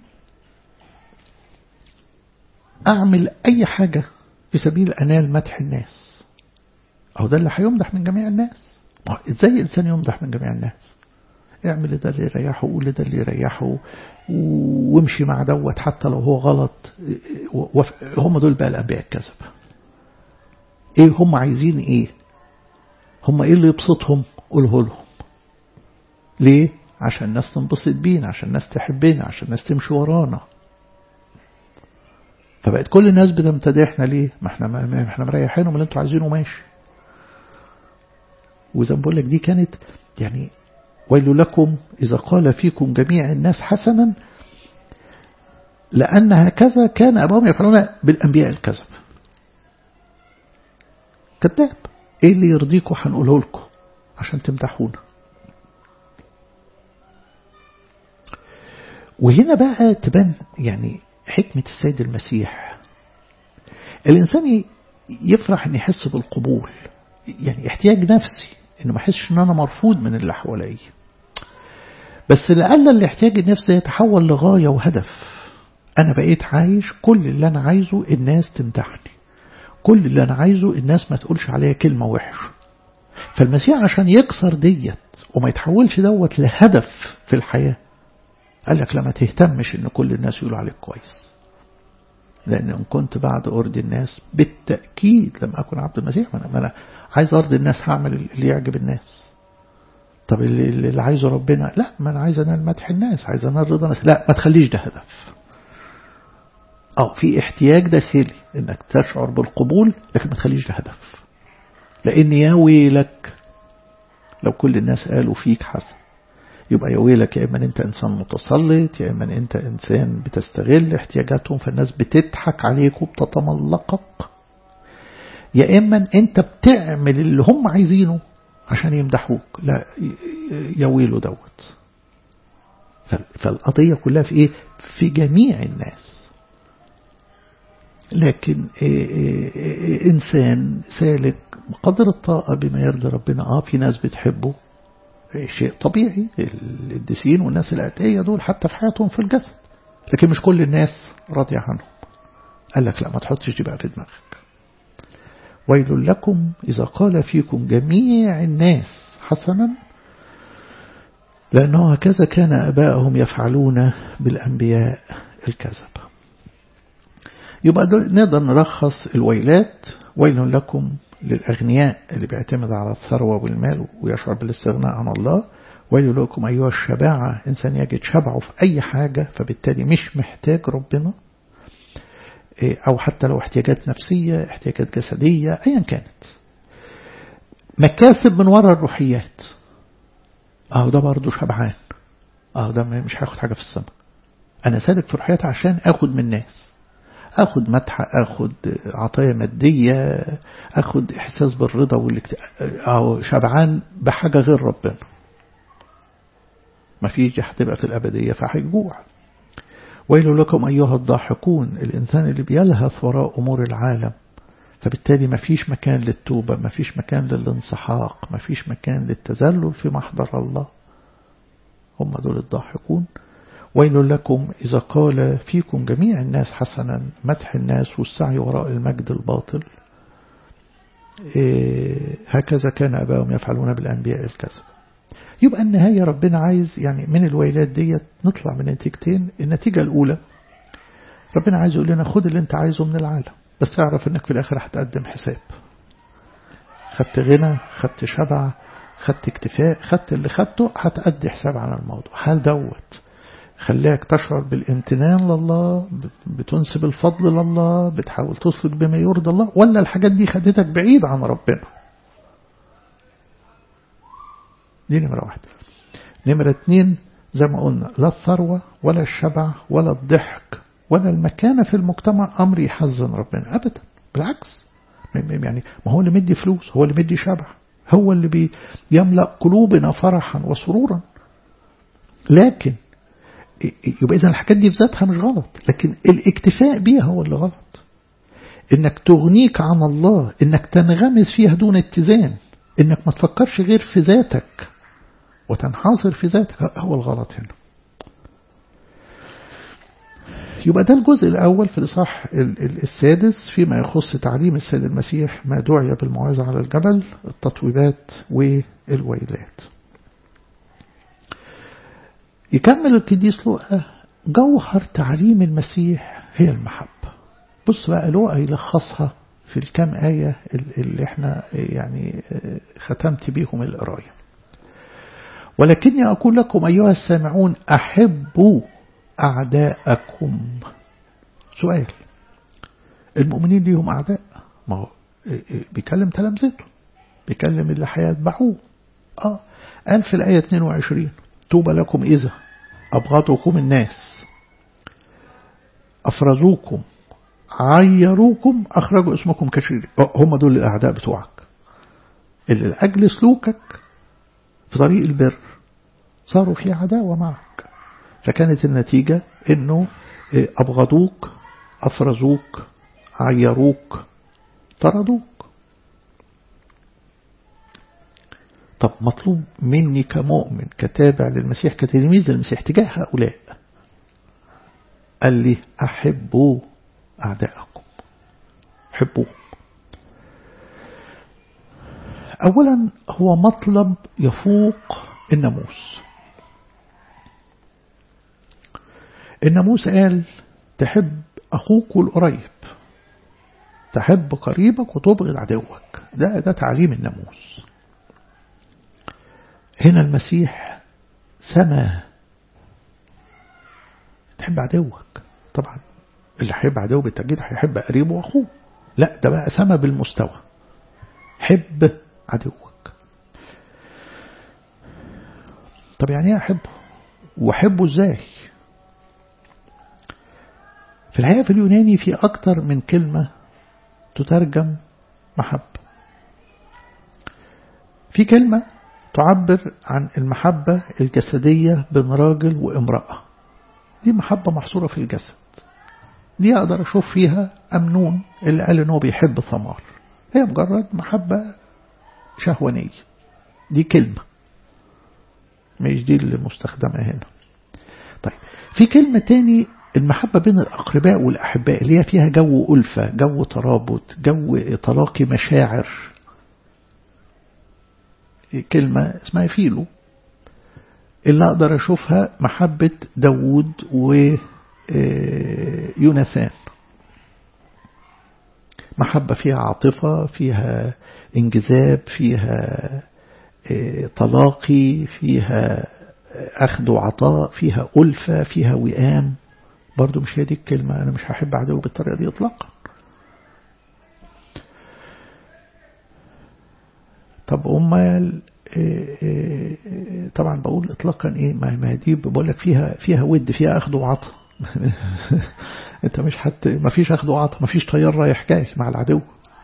أعمل أي حاجة في سبيل أنال مدح الناس أو ده اللي هيمدح من جميع الناس إزاي إنسان يمدح من جميع الناس اعمل ده اللي يريحه وقول ده اللي يريحه وامشي مع دوت حتى لو هو غلط هم دول بقى الأنبياء الكذبة ايه هم عايزين ايه هم ايه اللي يبسطهم قوله لهم ليه عشان الناس تنبسط بينا عشان الناس تحبنا عشان الناس تمشي ورانا فبقت كل الناس بتمتدحنا ليه ما احنا ما احنا مريحينهم اللي انتوا عايزينه ماشي وزي ما بقول لك دي كانت يعني ويل لكم إذا قال فيكم جميع الناس حسنا لأن هكذا كان أباهم يفعلون بالأنبياء الكذب كذاب إيه اللي يرضيكم هنقوله لكم عشان تمدحونا وهنا بقى تبان يعني حكمة السيد المسيح الإنسان يفرح أن يحس بالقبول يعني احتياج نفسي انه ما احسش ان انا مرفوض من اللي حواليا بس لألا الاحتياج النفسي ده يتحول لغاية وهدف انا بقيت عايش كل اللي انا عايزه الناس تمدحني كل اللي انا عايزه الناس ما تقولش عليا كلمة وحشة فالمسيح عشان يكسر ديت وما يتحولش دوت لهدف في الحياة قال لك لما تهتمش ان كل الناس يقولوا عليك كويس لأن إن كنت بعد أرضي الناس بالتأكيد لم أكن عبد المسيح ما أنا عايز أرضي الناس هعمل اللي يعجب الناس طب اللي, اللي عايزه ربنا لا ما أنا عايز أنال مدح الناس عايز أنال رضا الناس لا ما تخليش ده هدف أو في احتياج داخلي إنك تشعر بالقبول لكن ما تخليش ده هدف لأن يا ويلك لو كل الناس قالوا فيك حسن يبقى يا ويلك يا إما أنت إنسان متسلط يا إما أنت إنسان بتستغل احتياجاتهم فالناس بتضحك عليك وبتتملقك يا إما أنت بتعمل اللي هم عايزينه عشان يمدحوك لا يا ويله دوت فالقضية كلها في إيه في جميع الناس لكن إنسان سالك بقدر الطاقة بما يرضي ربنا آه في ناس بتحبه شيء طبيعي القديسين والناس الأتقية دول حتى في حياتهم في الجسد لكن مش كل الناس راضية عنهم قال لك لا ما تحطش دي بقى في دماغك ويل لكم إذا قال فيكم جميع الناس حسنا لأنه هكذا كان أباءهم يفعلون بالأنبياء الكذب يبقى نقدر نلخص الويلات ويل لكم للأغنياء اللي بيعتمد على الثروة والمال ويشعر بالاستغناء عن الله ويل لكم أيها الشباعة إنسان يجد شبعه في أي حاجة فبالتالي مش محتاج ربنا أو حتى لو احتياجات نفسية احتياجات جسدية أيا كانت مكاسب من وراء الروحيات أهو ده برضه شبعان أهو ده مش هاخد حاجة في السماء أنا سالك في الروحيات عشان أخد من الناس أخد مدحة أخد عطايا مادية أخد إحساس بالرضا والاكتئاب أو شبعان بحاجة غير ربنا ما فيش هتبقى في الأبدية فهيجوع ويل لكم أيها الضاحكون الإنسان اللي بيلهث وراء أمور العالم فبالتالي ما فيش مكان للتوبة ما فيش مكان للانسحاق ما فيش مكان للتذلل في محضر الله هم دول الضاحكون ويل لكم إذا قال فيكم جميع الناس حسنا مدح الناس والسعي وراء المجد الباطل إيه هكذا كان أباهم يفعلون بالأنبياء الكذب يبقى النهاية ربنا عايز يعني من الويلات ديت نطلع من نتيجتين النتيجة الأولى ربنا عايز يقول لنا خد اللي انت عايزه من العالم بس اعرف انك في الآخر هتقدم حساب خدت غنى خدت شبع خدت اكتفاء خدت اللي خدته هتأدي حساب على الموضوع هل دوت خلاك تشعر بالامتنان لله بتنسب الفضل لله بتحاول تسلك بما يرضي الله ولا الحاجات دي خدتك بعيد عن ربنا دي نمرة واحدة نمرة اتنين زي ما قلنا لا الثروة ولا الشبع ولا الضحك ولا المكانة في المجتمع أمر يحزن ربنا أبدا بالعكس يعني ما هو اللي مدي فلوس هو اللي مدي شبع هو اللي بيملأ قلوبنا فرحا وسرورا لكن يبقى إذا الحاجات دي في ذاتها مش غلط لكن الاكتفاء بيها هو اللي غلط إنك تغنيك عن الله إنك تنغمس فيها دون اتزان إنك ما تفكرش غير في ذاتك وتنحصر في ذاتك هو الغلط هنا يبقى ده الجزء الأول في الإصحاح السادس فيما يخص تعليم السيد المسيح ما دعي بالموعظة على الجبل التطويبات والويلات يكمل القديس لوقا جوهر تعليم المسيح هي المحبة بص بقى لوقا يلخصها في الكام آية اللي احنا يعني ختمت بيهم القراية ولكني أقول لكم أيها السامعون أحبوا أعداءكم سؤال المؤمنين ليهم أعداء ما هو بيكلم تلامذته بيكلم اللي هيتبعوه آه قال في الآية 22 توبى لكم إذا أبغضكم الناس أفرزوكم عيروكم أخرجوا اسمكم كشرير هم دول الأعداء بتوعك اللي لأجل سلوكك في طريق البر صاروا في عداوة معك فكانت النتيجة انه أبغضوك أفرزوك عيروك طردوك طب مطلوب مني كمؤمن كتابع للمسيح كتلميذ للمسيح تجاه هؤلاء قال لي أحبوا أعداءكم حبوهم أولا هو مطلب يفوق الناموس الناموس قال تحب أخوك القريب تحب قريبك وتبغض عدوك ده ده تعليم الناموس هنا المسيح سما تحب عدوك طبعا اللي هيحب عدوه بالتأكيد هيحب قريبه وأخوه لا ده بقى سما بالمستوى حب عدوك طب يعني ايه احبه واحبه ازاي في الحقيقة في اليوناني في أكتر من كلمة تترجم محبة في كلمة تعبر عن المحبة الجسدية بين راجل وامرأة دي محبة محصورة في الجسد دي أقدر أشوف فيها أمنون اللي قال إنه بيحب ثمار هي مجرد محبة شهوانية دي كلمة مش دي اللي مستخدمة هنا طيب في كلمة تاني المحبة بين الأقرباء والأحباء اللي هي فيها جو ألفة جو ترابط جو تلاقي مشاعر كلمة اسمها فيلو اللي أقدر أشوفها محبة داود ويوناثان محبة فيها عاطفة فيها انجذاب فيها تلاقي فيها أخذ وعطاء فيها ألفة فيها وئام برضو مش هي دي الكلمة أنا مش هحب عدو بالطريقة دي إطلاقا طب أمال طبعا بقول إطلاقا إيه ما دي بقول لك فيها فيها ود فيها أخذ وعطاء أنت مش حت ما فيش أخذ وعطاء ما فيش طيار رايح جاي مع العدو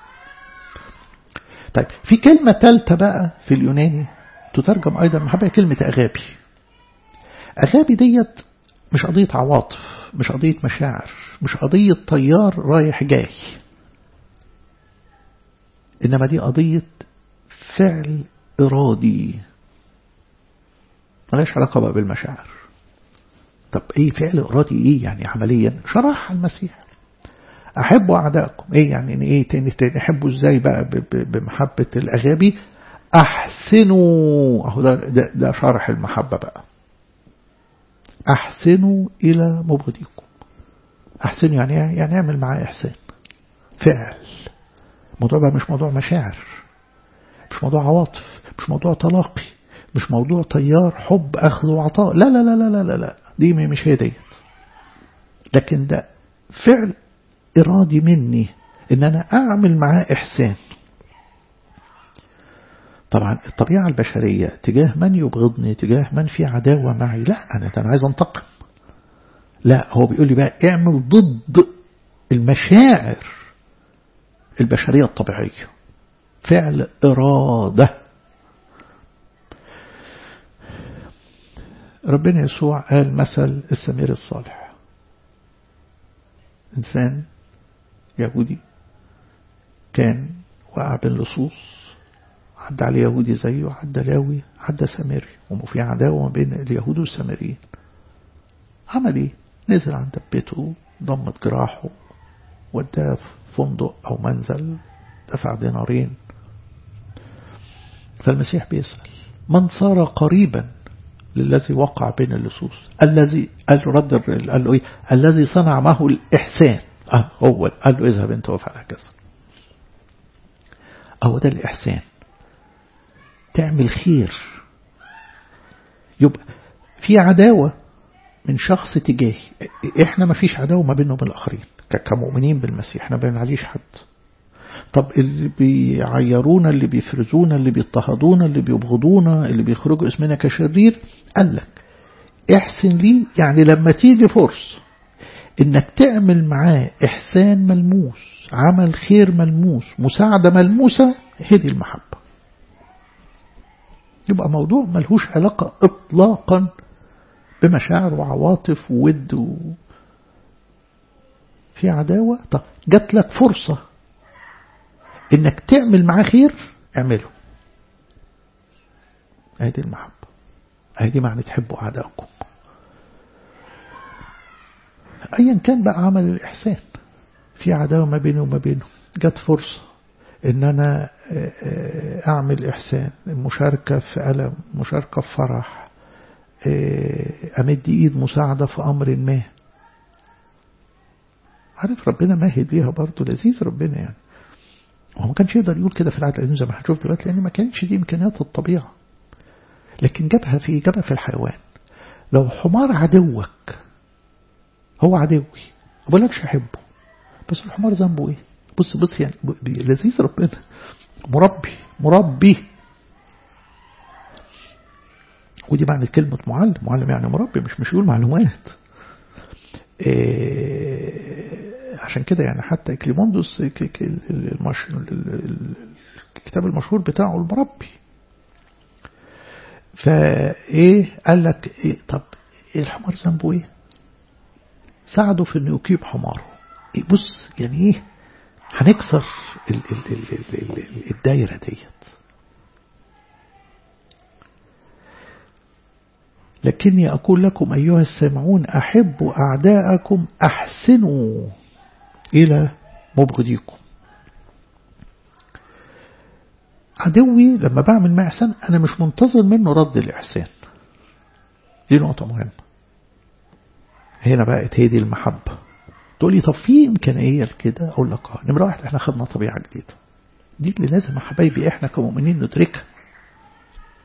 طيب في كلمة ثالثة بقى في اليوناني تترجم أيضا محبة كلمة أغابي أغابي ديت مش قضية عواطف مش قضية مشاعر مش قضية طيار رايح جاي إنما دي قضية فعل إرادي ملهاش علاقة بقى بالمشاعر طب إيه فعل إرادي إيه يعني عمليا شرح المسيح أحبوا أعدائكم إيه يعني إيه تاني تاني أحبوا إزاي بقى بمحبة الأغابي أحسنوا أهو ده, ده, ده شرح المحبة بقى أحسنوا إلى مبغضيكم أحسنوا يعني يعني اعمل معاه إحسان فعل الموضوع بقى مش موضوع مشاعر مش موضوع عواطف مش موضوع تلاقي مش موضوع طيار حب أخذ وعطاء لا لا لا لا لا لا, لا. دي مش هي ديت لكن ده فعل إرادي مني إن أنا أعمل معاه إحسان طبعا الطبيعة البشرية تجاه من يبغضني تجاه من في عداوة معي لا أنا أنا عايز أنتقم لا هو بيقول لي بقى اعمل ضد المشاعر البشرية الطبيعية فعل إرادة ربنا يسوع قال مثل السمير الصالح إنسان يهودي كان وقع بين لصوص عدى على يهودي زيه عدى لاوي عدى سامري وفي عداوة بين اليهود والسامريين عمل ايه نزل عند بيته ضمت جراحه وداه في فندق أو منزل دفع دينارين فالمسيح بيسأل من صار قريبا للذي وقع بين اللصوص الذي قال رد قال له ايه الذي صنع معه الإحسان آه هو قال له اذهب انت وافعل كذا أهو ده الإحسان تعمل خير يبقى في عداوة من شخص تجاهي احنا ما فيش عداوة ما بيننا وبين الآخرين كمؤمنين بالمسيح احنا ما بنعليش حد طب اللي بيعيرونا اللي بيفرزونا اللي بيضطهدونا اللي بيبغضونا اللي بيخرجوا اسمنا كشرير قال لك احسن لي يعني لما تيجي فرصة انك تعمل معاه احسان ملموس عمل خير ملموس مساعدة ملموسة هذه المحبة يبقى موضوع ملهوش علاقة اطلاقا بمشاعر وعواطف وود و... في عداوة طب جات لك فرصة انك تعمل معاه خير اعمله هذه المحبة هذه معنى تحبوا أعدائكم أيا كان بقى عمل الإحسان في عداوة ما بينه وما بينه جت فرصة ان انا اعمل احسان مشاركة في ألم مشاركة في فرح امد ايد مساعدة في امر ما عارف ربنا مهد ليها برضه لذيذ ربنا يعني هو ما كانش يقدر يقول كده في العهد القديم زي ما هنشوف دلوقتي لان ما كانتش دي امكانيات الطبيعة لكن جابها في جابها في الحيوان لو حمار عدوك هو عدوي ما بقولكش احبه بس الحمار ذنبه ايه بص بص يعني لذيذ ربنا مربي مربي ودي معنى كلمة معلم معلم يعني مربي مش مش يقول معلومات إيه عشان كده يعني حتى كليموندوس المش... الكتاب المشهور بتاعه المربي فايه قال لك إيه طب إيه الحمار ذنبه ايه ساعده في انه يقيم حماره إيه بص يعني ايه هنكسر ال ال ال ال ال الدايرة ديت لكني أقول لكم أيها السامعون أحبوا أعداءكم أحسنوا إلى مبغضيكم عدوي لما بعمل معه إحسان أنا مش منتظر منه رد الإحسان دي نقطة مهمة هنا بقت هي دي المحبة تقول لي طب في إمكانية لكده أقول لك اه نمرة واحد احنا خدنا طبيعة جديدة دي اللي لازم يا حبايبي احنا كمؤمنين ندركها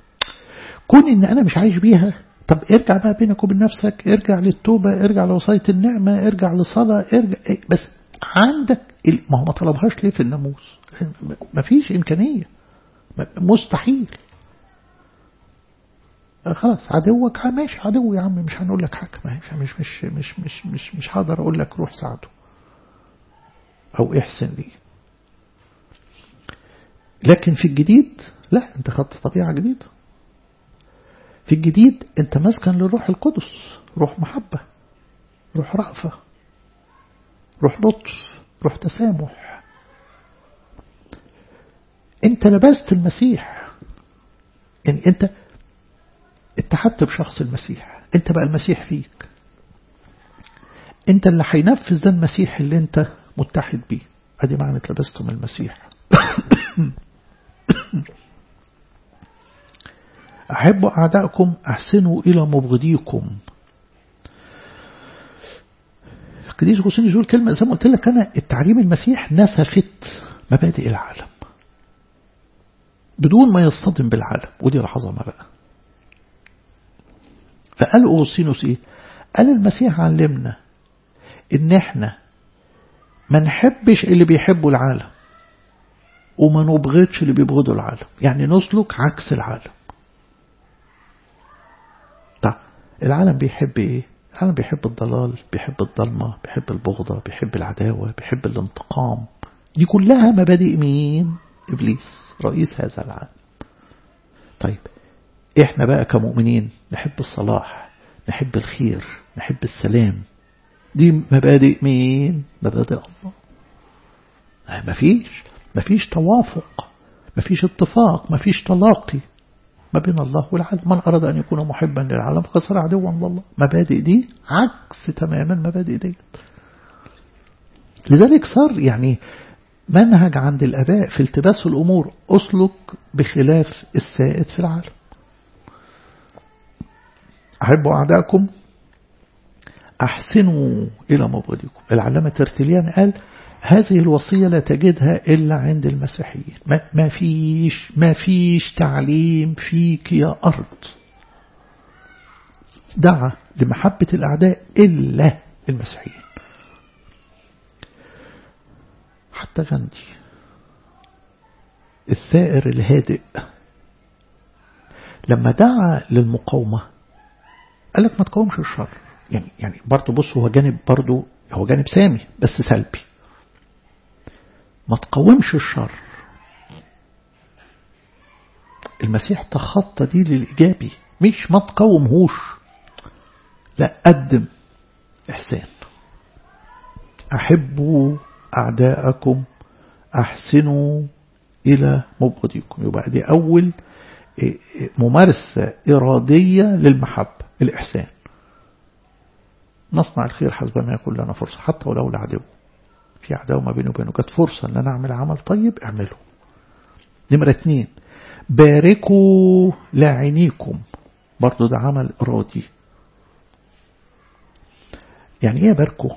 كون ان انا مش عايش بيها طب ارجع بقى بينك وبين نفسك ارجع للتوبة ارجع لوصاية النعمة ارجع لصلاة ارجع بس عندك ما هو ما طلبهاش ليه في الناموس ما فيش إمكانية مستحيل خلاص عدوك ماشي عدو يا عم مش هنقول لك حاجة مش مش مش مش مش مش, مش هقدر أقول لك روح ساعده أو احسن ليه لكن في الجديد لا انت خدت طبيعة جديدة في الجديد انت مسكن للروح القدس روح محبة روح رأفة روح لطف روح تسامح انت لبست المسيح يعني انت اتحدت بشخص المسيح انت بقى المسيح فيك انت اللي هينفذ ده المسيح اللي انت متحد بيه ادي معنى لبستم المسيح أحبوا أعدائكم أحسنوا إلى مبغضيكم القديس غسين يقول كلمة زي ما قلت لك أنا التعليم المسيح نسفت مبادئ العالم بدون ما يصطدم بالعالم ودي العظمة بقى فقال أغسطينوس إيه قال المسيح علمنا إن إحنا ما نحبش اللي بيحبوا العالم وما نبغضش اللي بيبغضوا العالم يعني نسلك عكس العالم طيب العالم بيحب ايه العالم بيحب الضلال بيحب الظلمة بيحب البغضة بيحب العداوة بيحب الانتقام دي كلها مبادئ مين إبليس رئيس هذا العالم طيب احنا بقى كمؤمنين نحب الصلاح نحب الخير نحب السلام دي مبادئ مين مبادئ الله مفيش مفيش توافق مفيش اتفاق مفيش تلاقي ما بين الله والعالم من أراد أن يكون محبا للعالم فقد صار عدوا لله مبادئ دي عكس تماما مبادئ دي لذلك صار يعني منهج عند الأباء في التباس الأمور أسلك بخلاف السائد في العالم أحبوا أعداءكم أحسنوا إلى مبغضكم العلامة ترتليان قال هذه الوصية لا تجدها إلا عند المسيحيين ما, ما فيش ما فيش تعليم فيك يا أرض دعا لمحبة الأعداء إلا المسيحيين حتى غاندي الثائر الهادئ لما دعا للمقاومة قال لك ما تقاومش الشر يعني يعني برضه بص هو جانب برضه هو جانب سامي بس سلبي ما تقاومش الشر المسيح تخطى دي للإيجابي مش ما تقاومهوش لا قدم إحسان أحبوا أعداءكم أحسنوا إلى مبغضيكم يبقى دي أول ممارسة إرادية للمحبة الإحسان نصنع الخير حسب ما يكون لنا فرصة حتى ولو العدو في عداوة ما بينه وبينه كانت فرصة ان انا اعمل عمل طيب اعمله نمرة اتنين باركوا لاعنيكم برضو ده عمل ارادي يعني ايه باركوا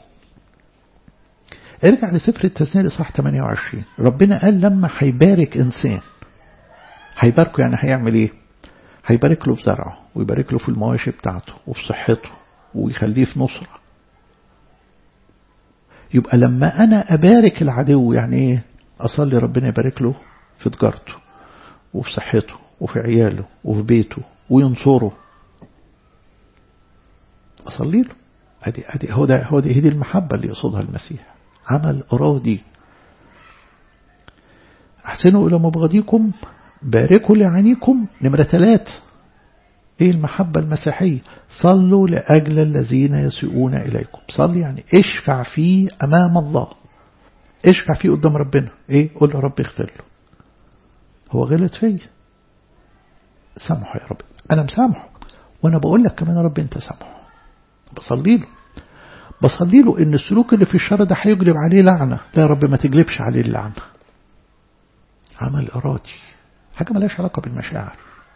ارجع لسفر التثنية لصح 28 ربنا قال لما هيبارك انسان هيباركه يعني هيعمل ايه هيبارك له في زرعه ويبارك له في المواشي بتاعته وفي صحته ويخليه في نصره يبقى لما أنا أبارك العدو يعني إيه أصلي ربنا يبارك له في تجارته وفي صحته وفي عياله وفي بيته وينصره أصلي له أدي أدي هو ده هو دي هي دي المحبة اللي يقصدها المسيح عمل إرادي أحسنوا إلى مبغضيكم باركوا لعينيكم نمرة ثلاثة ايه المحبة المسيحية صلوا لأجل الذين يسيئون إليكم صل يعني اشفع فيه أمام الله اشفع فيه قدام ربنا ايه قول له رب اغفر له هو غلط فيا سامحه يا رب أنا مسامحه وأنا بقول لك كمان يا رب أنت سامحه بصلي له بصلي له إن السلوك اللي في الشر ده هيجلب عليه لعنة لا يا رب ما تجلبش عليه اللعنة عمل إرادي حاجة ملهاش علاقة بالمشاعر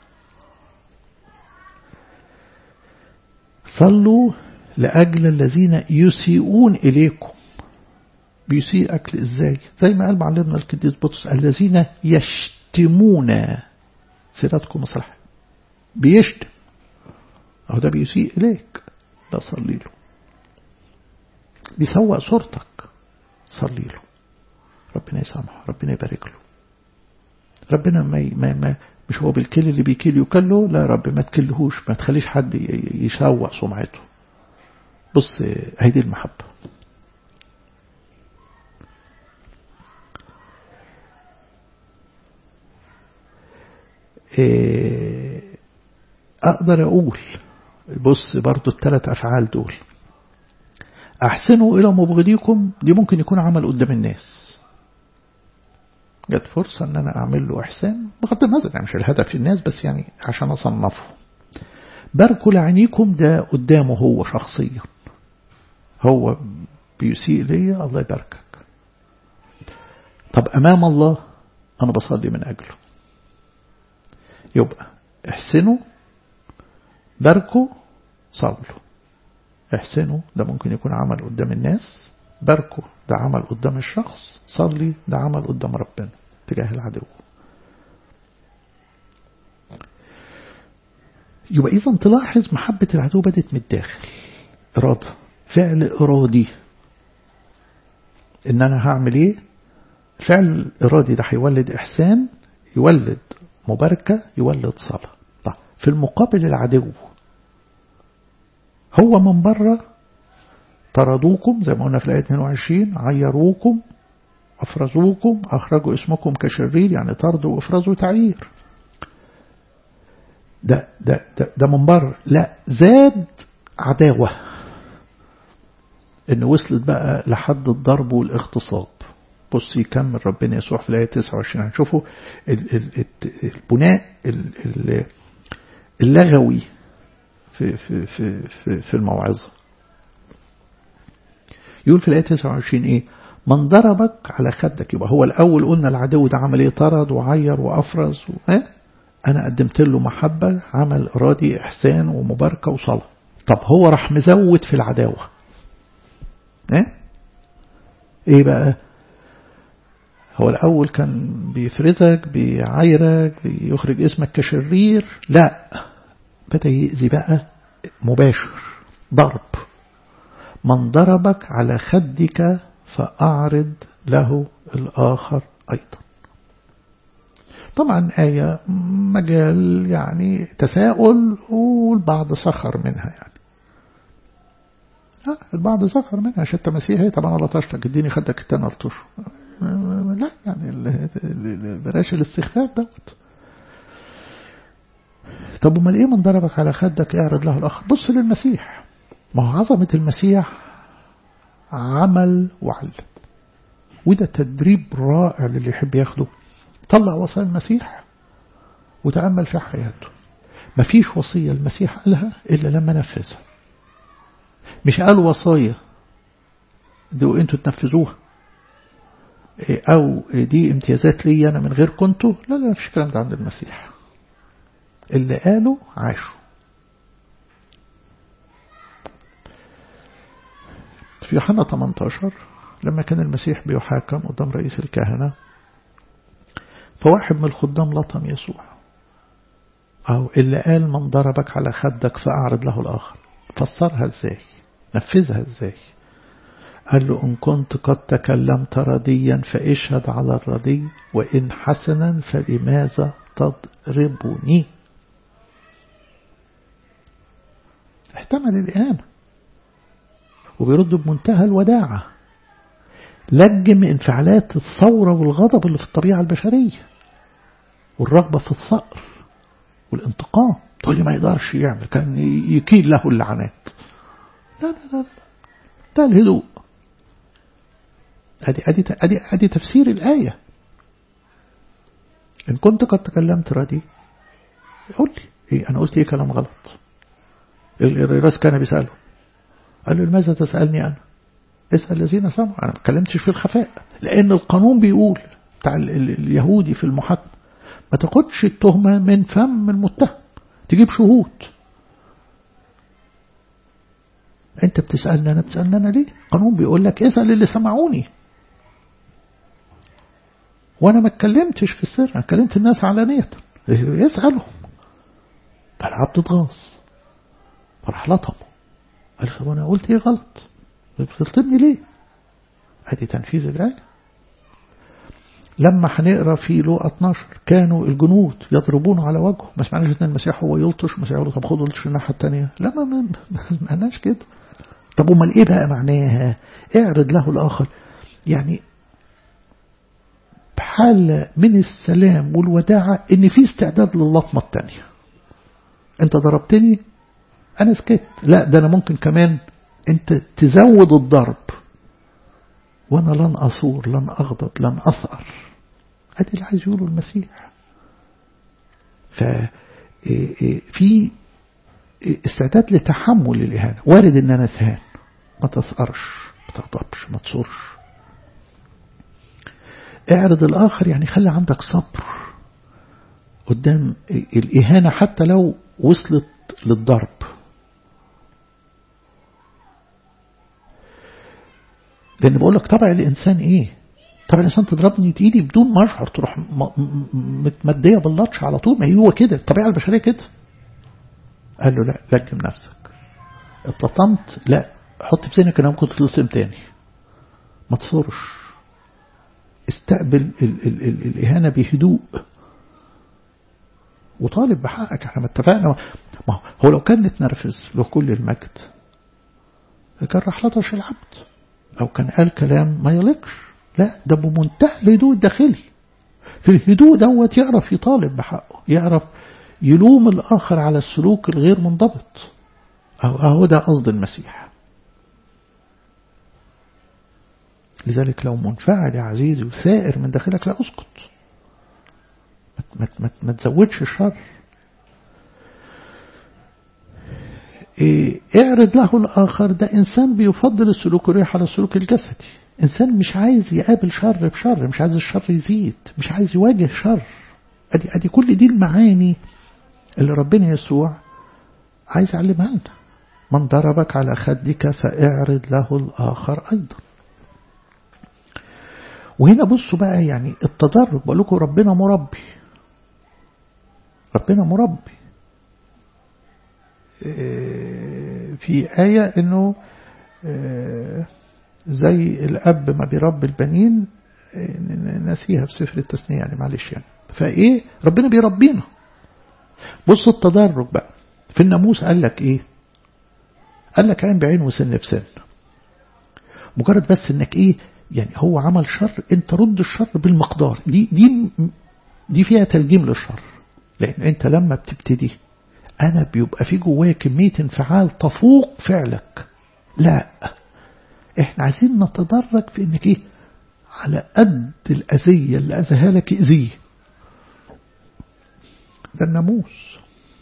صلوا لأجل الذين يسيئون إليكم بيسيء أكل إزاي زي ما قال معلمنا القديس بطرس الذين يشتمون سيرتكم مصلحة بيشتم أو ده بيسيء إليك لا صلي له بيسوق صورتك صلي له ربنا يسامحه ربنا يبارك له ربنا ما, ما, ما مش هو بالكل اللي بيكيل يكله لا يا رب ما تكلهوش ما تخليش حد يسوق سمعته بص هيدي المحبة أقدر أقول بص برضو الثلاث أفعال دول أحسنوا إلى مبغضيكم دي ممكن يكون عمل قدام الناس جت فرصة أن أنا أعمل له إحسان بغض النظر يعني مش الهدف للناس بس يعني عشان أصنفه باركوا لعينيكم ده قدامه هو شخصيا هو بيسيء لي الله يباركك طب أمام الله أنا بصلي من أجله يبقى احسنوا باركوا صلوا احسنوا ده ممكن يكون عمل قدام الناس باركوا ده عمل قدام الشخص صلي ده عمل قدام ربنا تجاه العدو يبقى إذا تلاحظ محبة العدو بدت من الداخل إرادة فعل إرادي إن أنا هعمل إيه فعل الإرادي ده هيولد إحسان يولد مباركة يولد صلاة طيب في المقابل العدو هو من بره طردوكم زي ما قلنا في الآية 22 عيروكم أفرزوكم أخرجوا اسمكم كشرير يعني طردوا وإفرزوا تعيير ده, ده, ده, ده من بره لا زاد عداوة إن وصلت بقى لحد الضرب والاغتصاب بص يكمل ربنا يسوع في الآية 29 هنشوفوا البناء اللغوي في, في, في, في, في الموعظة يقول في الآية 29 إيه من ضربك على خدك يبقى هو الأول قلنا العدو ده عمل إيه طرد وعير وأفرز و... إيه؟ أنا قدمت له محبة عمل إرادي إحسان ومباركة وصلاة طب هو راح مزود في العداوة إيه إيه بقى هو الأول كان بيفرزك بيعايرك بيخرج اسمك كشرير لا بدأ يأذي بقى مباشر ضرب من ضربك على خدك فأعرض له الآخر أيضا طبعا آية مجال يعني تساؤل والبعض سخر منها يعني لا البعض سخر منها عشان مسيحي طبعا الله تشتك اديني خدك التاني الطش لا يعني بلاش الاستخفاف دوت طب امال ايه من ضربك على خدك اعرض له الاخر بص للمسيح ما هو عظمة المسيح عمل وعلم وده تدريب رائع للي يحب ياخده طلع وصايا المسيح وتأمل في حياته مفيش وصية المسيح قالها إلا لما نفذها مش قال وصايا دو انتوا تنفذوها أو دي امتيازات لي أنا من غير كنتوا لا لا مفيش الكلام ده عند المسيح اللي قالوا عاشوا في يوحنا 18 لما كان المسيح بيحاكم قدام رئيس الكهنة فواحد من الخدام لطم يسوع أو اللي قال من ضربك على خدك فأعرض له الآخر فسرها ازاي نفذها ازاي قال له إن كنت قد تكلمت رديا فاشهد على الردي وإن حسنا فلماذا تضربني احتمل الإهانة وبيرد بمنتهى الوداعة لجم انفعالات الثورة والغضب اللي في الطبيعة البشرية والرغبة في الثأر والانتقام تقول لي ما يقدرش يعمل كان يكيل له اللعنات لا لا لا ده الهدوء ادي ادي ادي ادي تفسير الآية إن كنت قد تكلمت ردي قول لي إيه أنا قلت إيه كلام غلط الراس كان بيسأله قال له لماذا تسألني أنا اسأل الذين سمعوا أنا ما اتكلمتش في الخفاء لأن القانون بيقول بتاع اليهودي في المحاكمة ما تاخدش التهمة من فم المتهم تجيب شهود انت بتسألني انا بتسألني انا ليه قانون بيقول لك اسأل اللي سمعوني وانا ما اتكلمتش في السر انا اتكلمت الناس علانية يسألهم فالعبد اتغاظ فراح لطمه قال طب انا قلت ايه غلط بتلطمني ليه ادي تنفيذ الايه لما هنقرا في لوقا 12 كانوا الجنود يضربون على وجهه ما سمعناش ان المسيح هو يلطش المسيح يقول طب خدوا الطش الناحيه الثانيه لا ما ما سمعناش كده طب امال ايه بقى معناها اعرض له الاخر يعني بحالة من السلام والوداعة ان في استعداد للطمة الثانية انت ضربتني انا سكت لا ده انا ممكن كمان انت تزود الضرب وانا لن اصور لن اغضب لن اثأر ادي اللي عايز يقوله المسيح ف في استعداد لتحمل الاهانه وارد ان انا اتهان ما تثأرش ما تغضبش ما تصورش اعرض الآخر يعني خلي عندك صبر قدام الإهانة حتى لو وصلت للضرب لأن بقول لك طبع الإنسان إيه طبع الإنسان تضربني إيدي بدون ما أشعر تروح متمدية باللطش على طول ما هو كده الطبيعة البشرية كده قال له لا لجم نفسك اتلطمت لا حط في ذهنك انا ممكن تلطم تاني ما تصورش استقبل ال ال ال الإهانة بهدوء وطالب بحقك احنا ما اتفقنا ما هو لو كان نتنرفز له كل المجد كان راح لطش العبد لو كان قال كلام ما يليقش لا ده بمنتهى الهدوء الداخلي في الهدوء دوت يعرف يطالب بحقه يعرف يلوم الآخر على السلوك الغير منضبط أهو ده قصد المسيح لذلك لو منفعل يا عزيزي وثائر من داخلك لا اسكت ما, ما, ما تزودش الشر إيه اعرض له الآخر ده إنسان بيفضل السلوك الريح على السلوك الجسدي إنسان مش عايز يقابل شر بشر مش عايز الشر يزيد مش عايز يواجه شر أدي, أدي كل دي المعاني اللي ربنا يسوع عايز يعلمها لنا من ضربك على خدك فاعرض له الآخر أيضا وهنا بصوا بقى يعني التدرج بقول لكم ربنا مربي ربنا مربي في آية انه زي الأب ما بيربي البنين نسيها في سفر التثنية يعني معلش يعني فإيه ربنا بيربينا بص التدرج بقى في الناموس قال لك إيه قال لك عين بعين وسن بسن مجرد بس انك ايه يعني هو عمل شر انت رد الشر بالمقدار دي دي دي فيها تلجيم للشر لان انت لما بتبتدي انا بيبقى في جوايا كمية انفعال تفوق فعلك لا احنا عايزين نتدرج في انك ايه على قد الأذية اللي أذاها لك إذيه ده الناموس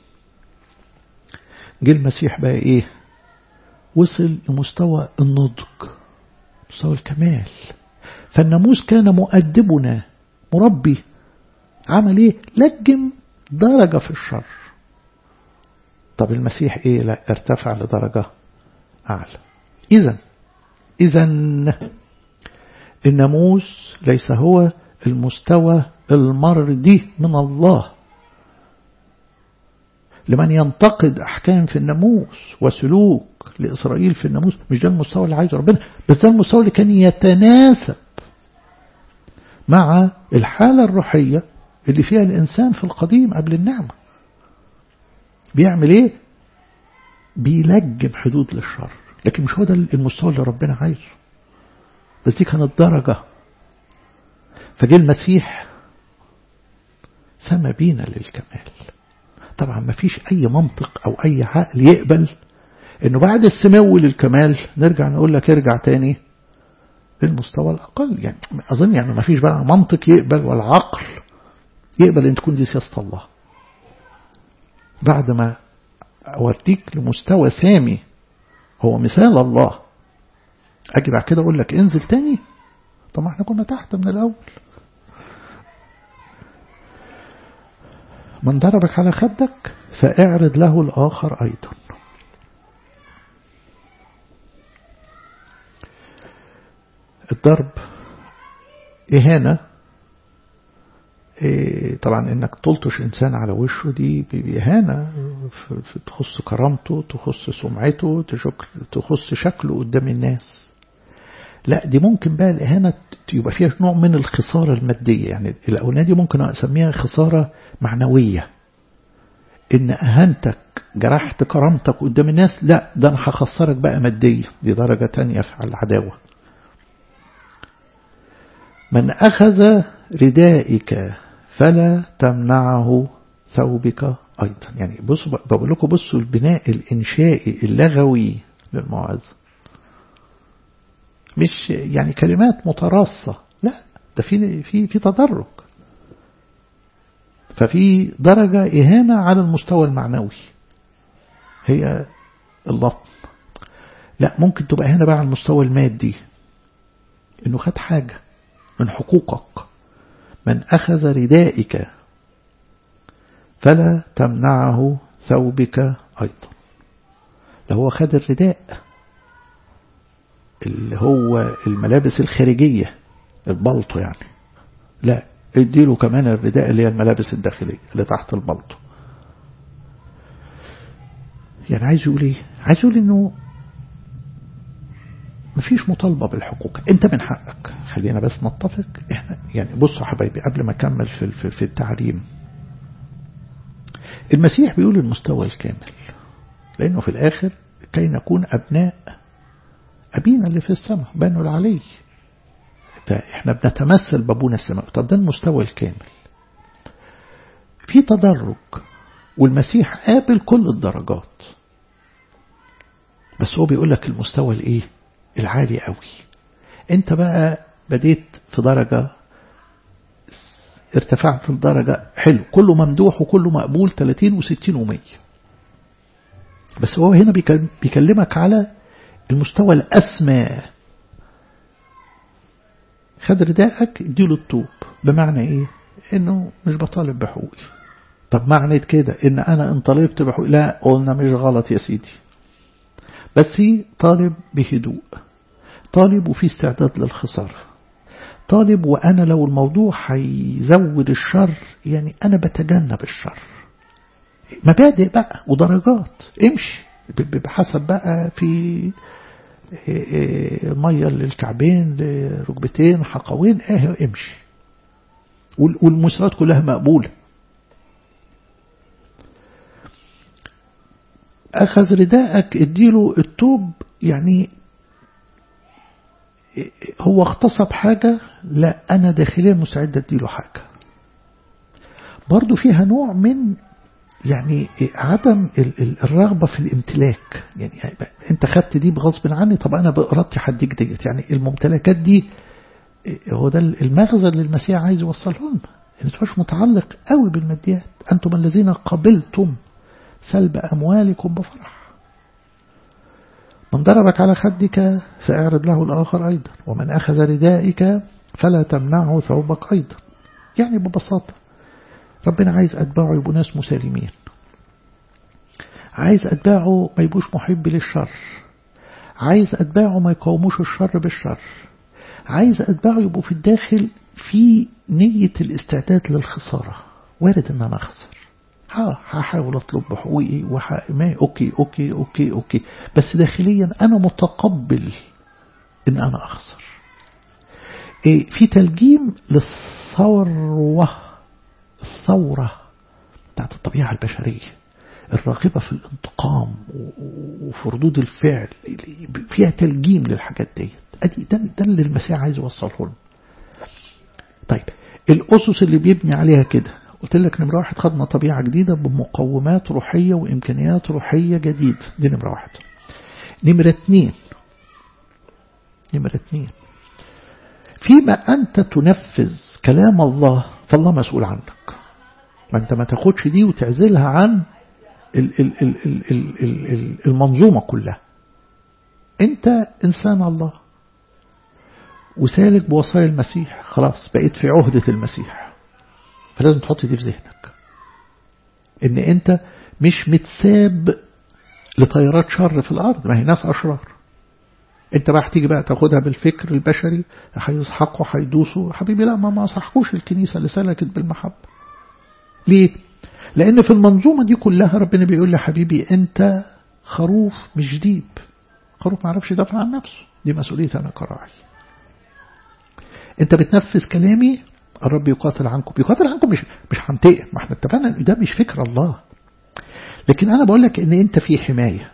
جه المسيح بقى ايه وصل لمستوى النضج مستوى الكمال فالناموس كان مؤدبنا مربي عمل ايه لجم درجة في الشر طب المسيح ايه لا ارتفع لدرجة اعلى اذا اذا الناموس ليس هو المستوى المرضي من الله لمن ينتقد أحكام في الناموس وسلوك لإسرائيل في الناموس مش ده المستوى اللي عايزه ربنا بس ده المستوى اللي كان يتناسب مع الحالة الروحية اللي فيها الإنسان في القديم قبل النعمة بيعمل إيه بيلجم حدود للشر لكن مش هو ده المستوى اللي ربنا عايزه بس دي كانت درجة فجه المسيح سمى بينا للكمال طبعا ما فيش أي منطق أو أي عقل يقبل إنه بعد السمو للكمال نرجع نقول لك ارجع تاني للمستوى الأقل يعني أظن يعني ما فيش بقى منطق يقبل ولا عقل يقبل أن تكون دي سياسة الله بعد ما أوديك لمستوى سامي هو مثال الله أجي بعد كده أقول لك انزل تاني طب ما احنا كنا تحت من الأول من ضربك على خدك فاعرض له الآخر أيضا الضرب إهانة إيه طبعا إنك تلطش إنسان على وشه دي بإهانة تخص كرامته تخص سمعته تخص شكله قدام الناس لا دي ممكن بقى الإهانة يبقى فيها نوع من الخسارة المادية يعني الأولانية دي ممكن أسميها خسارة معنوية إن أهانتك جرحت كرامتك قدام الناس لا ده أنا هخسرك بقى مادية دي درجة تانية في العداوة من أخذ ردائك فلا تمنعه ثوبك أيضا يعني بصوا بقول لكم بصوا البناء الإنشائي اللغوي للموعظة مش يعني كلمات متراصة لا ده في في في تدرج ففي درجة إهانة على المستوى المعنوي هي اللطم لا ممكن تبقى هنا بقى على المستوى المادي انه خد حاجة من حقوقك من أخذ ردائك فلا تمنعه ثوبك أيضا ده هو خد الرداء اللي هو الملابس الخارجية البلطو يعني لا اديله كمان الرداء اللي هي الملابس الداخلية اللي تحت البلطو يعني عايز يقول ايه عايز يقول انه مفيش مطالبة بالحقوق انت من حقك خلينا بس نتفق احنا يعني بصوا حبايبي قبل ما اكمل في, في, في التعليم المسيح بيقول المستوى الكامل لانه في الاخر كي نكون ابناء ابينا اللي في السماء بنو العلي فاحنا بنتمثل بابونا السماء طب ده المستوى الكامل في تدرج والمسيح قابل كل الدرجات بس هو بيقول لك المستوى الايه العالي قوي انت بقى بديت في درجة ارتفعت لدرجة حلو كله ممدوح وكله مقبول 30 و60 و100 بس هو هنا بيكلمك على المستوى الأسمى خد رداءك اديله الطوب بمعنى ايه انه مش بطالب بحقوقي طب معنى كده ان انا ان طالبت بحقوقي لا قلنا مش غلط يا سيدي بس طالب بهدوء طالب وفي استعداد للخسارة طالب وأنا لو الموضوع هيزود الشر يعني أنا بتجنب الشر مبادئ بقى ودرجات امشي بحسب بقى في مية للكعبين لركبتين حقوين اه امشي والمستويات كلها مقبولة أخذ رداءك اديله التوب يعني هو اغتصب حاجة لا أنا داخليا مستعد اديله حاجة برضو فيها نوع من يعني عدم الرغبة في الامتلاك يعني, يعني انت خدت دي بغصب عني طب انا بإرادتي هديك ديت يعني الممتلكات دي هو ده المغزى اللي المسيح عايز يوصله لنا ان مش متعلق قوي بالماديات انتم الذين قبلتم سلب أموالكم بفرح من ضربك على خدك فاعرض له الآخر أيضا ومن أخذ ردائك فلا تمنعه ثوبك أيضا يعني ببساطة ربنا عايز أتباعه يبقوا ناس مسالمين عايز أتباعه ما يبقوش محب للشر عايز أتباعه ما يقاوموش الشر بالشر عايز أتباعه يبقوا في الداخل في نية الاستعداد للخسارة وارد أن أنا أخسر هحاول أطلب بحقوقي وح... ما أوكي أوكي أوكي أوكي بس داخليا أنا متقبل إن أنا أخسر إيه في تلجيم للثروة الثورة بتاعت الطبيعة البشرية الراغبة في الانتقام وفي ردود الفعل فيها تلجيم للحاجات ديت أدي ده, ده اللي المسيح عايز يوصله لنا طيب الأسس اللي بيبني عليها كده قلت لك نمرة واحد خدنا طبيعة جديدة بمقومات روحية وإمكانيات روحية جديدة دي نمرة واحد نمرة اتنين نمرة اتنين فيما أنت تنفذ كلام الله فالله مسؤول عنك ما أنت ما تاخدش دي وتعزلها عن المنظومة كلها أنت إنسان الله وسالك بوصايا المسيح خلاص بقيت في عهدة المسيح فلازم تحط دي في ذهنك ان انت مش متساب لطيارات شر في الارض ما هي ناس اشرار انت بقى هتيجي بقى تاخدها بالفكر البشري هيصحقوا هيدوسوا حبيبي لا ما ما صحكوش الكنيسة اللي سلكت بالمحبة ليه لأن في المنظومة دي كلها ربنا بيقول لي حبيبي أنت خروف مش ديب خروف ما عرفش يدافع عن نفسه دي مسؤوليتي أنا كراعي أنت بتنفذ كلامي الرب يقاتل عنكم يقاتل عنكم مش مش هنتقم ما احنا اتفقنا ان ده مش فكر الله لكن انا بقول لك ان انت في حمايه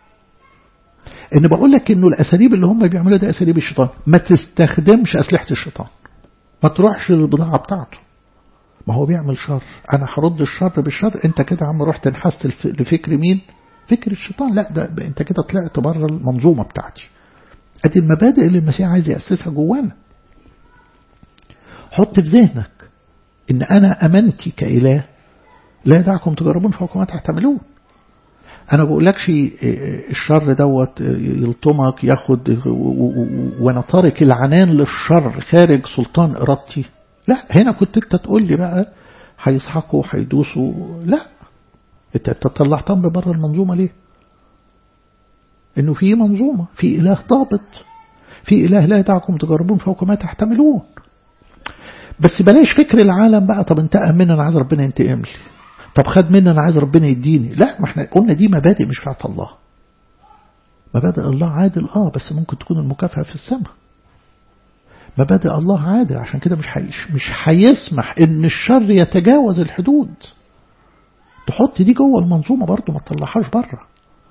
ان بقول لك انه الاساليب اللي هم بيعملوها ده اساليب الشيطان ما تستخدمش اسلحه الشيطان ما تروحش للبضاعه بتاعته ما هو بيعمل شر انا هرد الشر بالشر انت كده عم رحت انحست لفكر مين فكر الشيطان لا ده انت كده طلعت بره المنظومه بتاعتي ادي المبادئ اللي المسيح عايز ياسسها جوانا حط في ذهنك ان انا امنتي كاله لا يدعكم تجربون فوق ما تحتملون انا بقولكش الشر دوت يلطمك ياخد وانا تارك العنان للشر خارج سلطان ارادتي لا هنا كنت انت تقول لي بقى هيسحقوا هيدوسوا لا انت طلعتهم بره المنظومه ليه انه في منظومه في اله ضابط في اله لا يدعكم تجربون فوق ما تحتملون بس بلاش فكر العالم بقى طب انتقم مني انا عايز ربنا ينتقم لي طب خد مني انا عايز ربنا يديني لا ما احنا قلنا دي مبادئ مش بتاعت الله مبادئ الله عادل اه بس ممكن تكون المكافأة في السماء مبادئ الله عادل عشان كده مش حيش مش هيسمح ان الشر يتجاوز الحدود تحط دي جوه المنظومة برضه ما تطلعهاش بره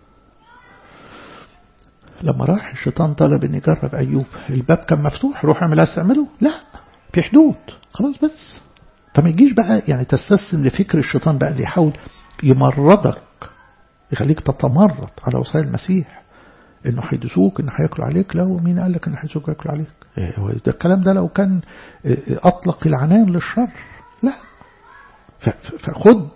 لما راح الشيطان طلب ان يجرب ايوب الباب كان مفتوح روح اعمل عايز تعمله لا في حدود خلاص بس فما يجيش بقى يعني تستسلم لفكر الشيطان بقى اللي يحاول يمرضك يخليك تتمرد على وصايا المسيح انه هيدسوك انه هياكلوا عليك لا ومين قال لك انه هيدسوك وياكلوا عليك ده الكلام ده لو كان اطلق العنان للشر لا فخد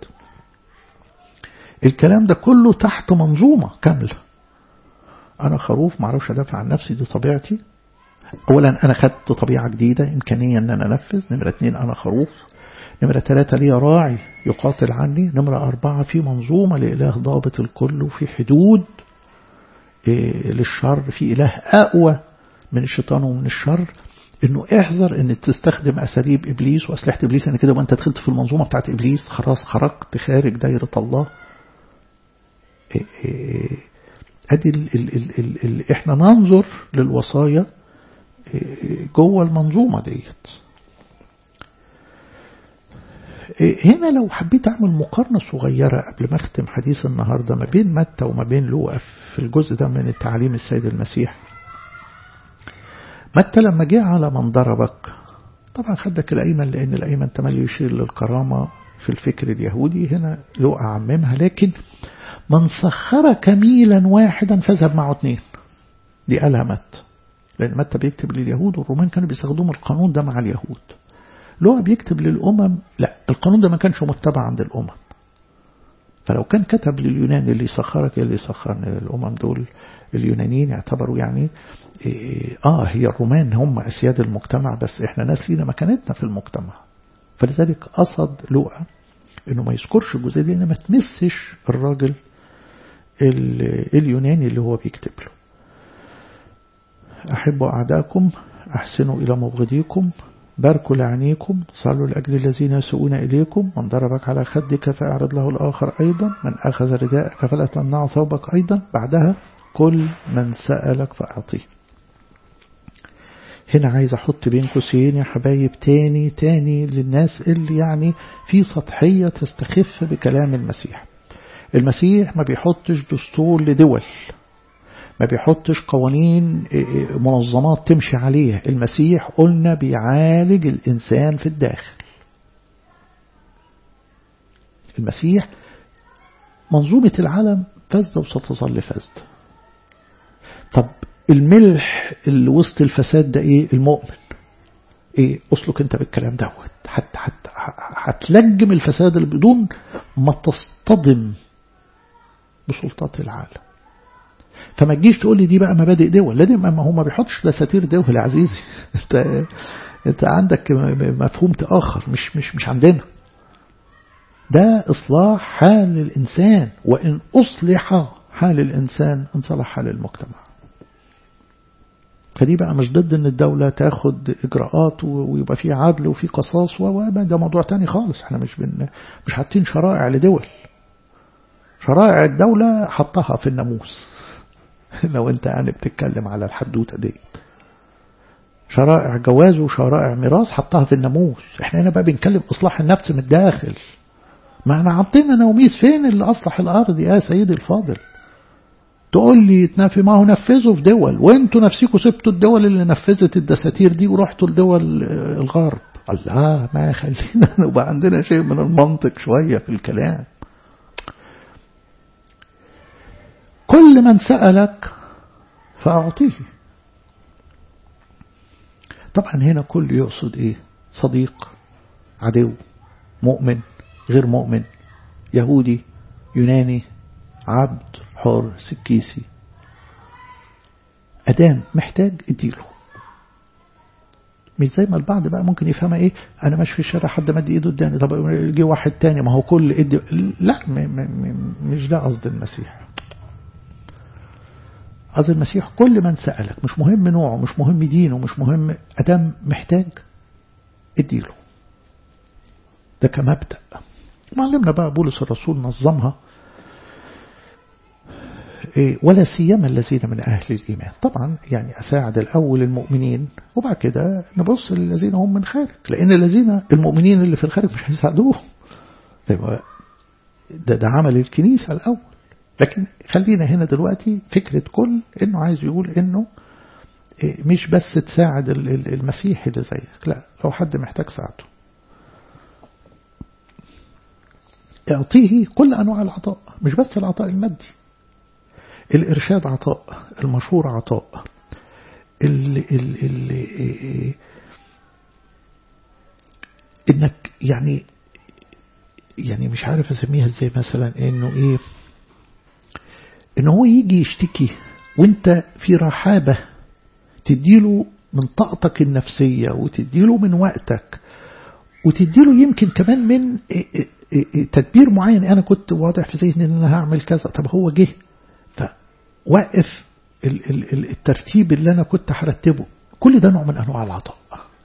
الكلام ده كله تحت منظومة كاملة أنا خروف معرفش أدافع عن نفسي دي طبيعتي أولا أنا خدت طبيعة جديدة إمكانية أن أنا أنفذ نمرة اتنين أنا خروف نمرة ثلاثة ليا راعي يقاتل عني نمرة أربعة في منظومة لإله ضابط الكل وفي حدود إيه للشر في إله أقوى من الشيطان ومن الشر انه احذر ان تستخدم اساليب ابليس واسلحه ابليس انا كده وانت دخلت في المنظومه بتاعت ابليس خلاص خرجت خارج دايره الله إيه إيه ادي ال ال ال ال ال احنا ننظر للوصايا جوه المنظومه ديت هنا لو حبيت أعمل مقارنة صغيرة قبل ما أختم حديث النهاردة ما بين متى وما بين لوقا في الجزء ده من التعليم السيد المسيح متى لما جه على من ضربك طبعا خدك الأيمن لأن الأيمن تملي يشير للكرامة في الفكر اليهودي هنا لوقا عممها لكن من سخرك ميلا واحدا فذهب معه اثنين دي قالها متى لأن متى بيكتب لليهود والرومان كانوا بيستخدموا القانون ده مع اليهود لو بيكتب للأمم لا القانون ده ما كانش متبع عند الأمم فلو كان كتب لليونان اللي يسخرك اللي يسخرني الأمم دول اليونانيين يعتبروا يعني إيه آه هي الرومان هم أسياد المجتمع بس إحنا ناس لينا مكانتنا في المجتمع فلذلك قصد لوقا إنه ما يذكرش الجزء دي إنه ما تمسش الراجل اليوناني اللي هو بيكتب له أحبوا أعداءكم أحسنوا إلى مبغضيكم باركوا لعنيكم صلوا لأجل الذين يسوءون إليكم من ضربك على خدك فأعرض له الآخر أيضا من أخذ رداءك فلا تمنع ثوبك أيضا بعدها كل من سألك فأعطيه هنا عايز أحط بين قوسين يا حبايب تاني تاني للناس اللي يعني في سطحية تستخف بكلام المسيح المسيح ما بيحطش دستور لدول ما بيحطش قوانين منظمات تمشي عليه المسيح قلنا بيعالج الإنسان في الداخل المسيح منظومة العالم فاسدة وستظل فاسدة طب الملح اللي وسط الفساد ده ايه المؤمن ايه اسلك انت بالكلام دوت حتى حتى هتلجم الفساد اللي بدون ما تصطدم بسلطات العالم فما تجيش تقول لي دي بقى مبادئ دول لا دي ما هو ما بيحطش دساتير دول يا عزيزي انت انت عندك مفهوم آخر مش مش مش عندنا ده إصلاح حال الإنسان وإن أصلح حال الإنسان انصلح حال المجتمع فدي بقى مش ضد ان الدولة تاخد اجراءات ويبقى في عدل وفي قصاص وده موضوع تاني خالص احنا مش بن مش حاطين شرائع لدول شرائع الدولة حطها في الناموس لو انت يعني بتتكلم على الحدوتة دي شرائع جواز وشرائع ميراث حطها في الناموس احنا هنا بقى بنتكلم اصلاح النفس من الداخل ما احنا عطينا نوميس فين اللي اصلح الارض يا سيدي الفاضل تقول لي تنفي ما هو نفذوا في دول وانتوا نفسكم سبتوا الدول اللي نفذت الدساتير دي ورحتوا لدول الغرب الله ما خلينا نبقى عندنا شيء من المنطق شوية في الكلام كل من سألك فأعطيه طبعا هنا كل يقصد ايه صديق عدو مؤمن غير مؤمن يهودي يوناني عبد حر سكيسي أدام محتاج اديله مش زي ما البعض بقى ممكن يفهمها ايه انا ماشي في الشارع حد مد ايده اداني طب جه واحد تاني ما هو كل ادي لا م م مش ده قصد المسيح قصد المسيح كل من سألك مش مهم نوعه مش مهم دينه مش مهم ادام محتاج اديله ده كمبدأ معلمنا بقى بولس الرسول نظمها ولا سيما الذين من أهل الإيمان طبعا يعني أساعد الأول المؤمنين وبعد كده نبص للذين هم من خارج لأن الذين المؤمنين اللي في الخارج مش هيساعدوه ده ده عمل الكنيسة الأول لكن خلينا هنا دلوقتي فكرة كل إنه عايز يقول إنه مش بس تساعد المسيحي اللي زيك لا لو حد محتاج ساعده اعطيه كل أنواع العطاء مش بس العطاء المادي الإرشاد عطاء المشورة عطاء ال ال ال إنك يعني يعني مش عارف أسميها إزاي مثلا إنه إيه إنه هو يجي يشتكي وإنت في رحابة تديله من طاقتك النفسية وتديله من وقتك وتديله يمكن كمان من تدبير معين أنا كنت واضح في ذهني إن أنا هعمل كذا طب هو جه فوقف الترتيب اللي أنا كنت هرتبه كل ده نوع من أنواع العطاء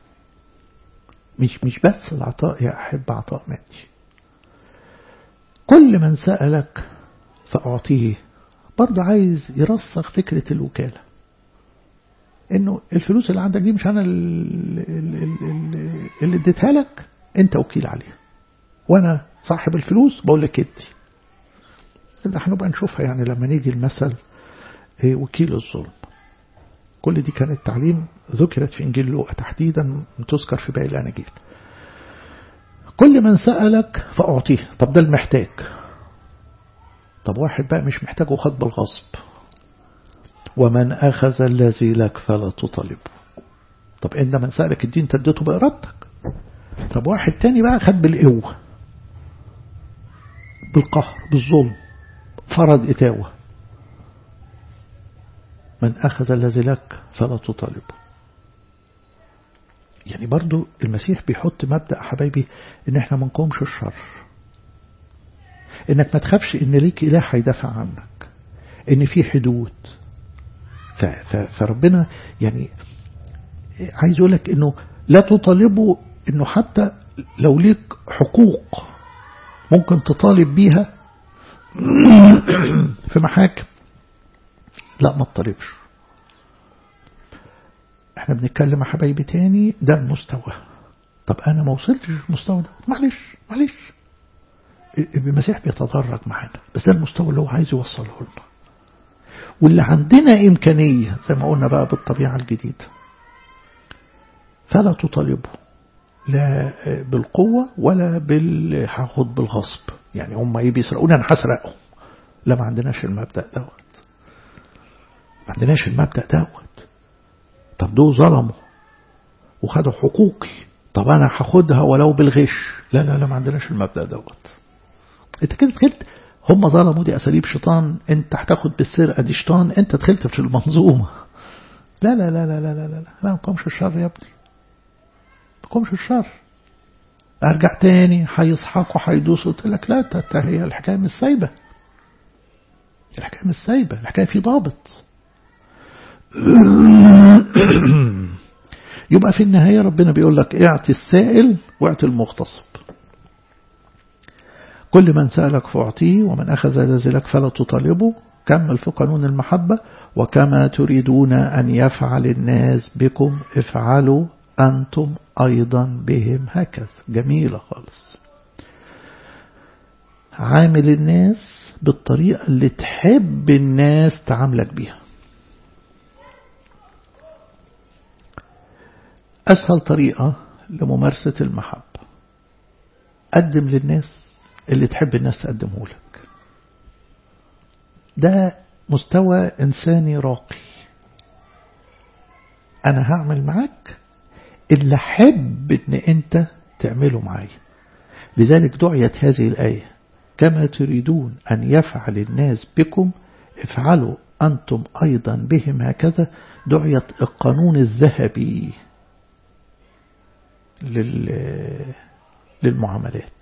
مش مش بس العطاء يا أحب عطاء مادي كل من سألك فأعطيه برضه عايز يرسخ فكرة الوكالة انه الفلوس اللي عندك دي مش انا اللي اديتها لك انت وكيل عليها وانا صاحب الفلوس بقول لك ادي اللي هنبقى نشوفها يعني لما نيجي المثل وكيل الظلم كل دي كانت تعليم ذكرت في انجيل لوقا تحديدا تذكر في باقي الاناجيل كل من سألك فأعطيه طب ده المحتاج طب واحد بقى مش محتاجه خد بالغصب ومن أخذ الذي لك فلا تطالبه طب إن من سألك الدين تدته بإرادتك طب واحد تاني بقى خد بالقوة بالقهر بالظلم فرض إتاوة من أخذ الذي لك فلا تطالبه يعني برضو المسيح بيحط مبدأ حبايبي ان احنا ما نقومش الشر انك ما تخافش ان ليك اله هيدافع عنك ان في حدود فربنا يعني عايز يقول لك انه لا تطالبوا انه حتى لو ليك حقوق ممكن تطالب بيها في محاكم لا ما تطالبش احنا بنتكلم يا حبايبي تاني ده المستوى طب انا ما وصلتش المستوى ده معلش معلش المسيح بيتدرج معانا بس ده المستوى اللي هو عايز يوصله لنا واللي عندنا إمكانية زي ما قلنا بقى بالطبيعة الجديدة فلا تطالبه لا بالقوة ولا بالهاخد بالغصب يعني هم ايه بيسرقوني انا هسرقهم لا ما عندناش المبدأ دوت ما عندناش المبدأ دوت طب دول ظلموا وخدوا حقوقي طب انا هاخدها ولو بالغش لا لا لا ما عندناش المبدأ دوت انت كده دخلت هم ظلموا دي اساليب شيطان انت هتاخد بالسرقه دي شيطان انت دخلت في المنظومه لا لا لا لا لا لا لا لا ما تقومش الشر يا ابني ما تقومش الشر ارجع تاني هيصحقوا هيدوسوا قلت لك لا هي الحكايه مش سايبه الحكايه مش سايبه الحكايه في ضابط يبقى في النهاية ربنا بيقول لك اعطي السائل واعطي المغتصب كل من سألك فأعطيه ومن أخذ لك فلا تطالبه كمل في قانون المحبة وكما تريدون أن يفعل الناس بكم افعلوا أنتم أيضا بهم هكذا جميلة خالص عامل الناس بالطريقة اللي تحب الناس تعاملك بيها أسهل طريقة لممارسة المحبة قدم للناس اللي تحب الناس تقدمه لك ده مستوى إنساني راقي أنا هعمل معاك اللي أحب إن أنت تعمله معايا لذلك دعيت هذه الآية كما تريدون أن يفعل الناس بكم افعلوا أنتم أيضا بهم هكذا دعيت القانون الذهبي للمعاملات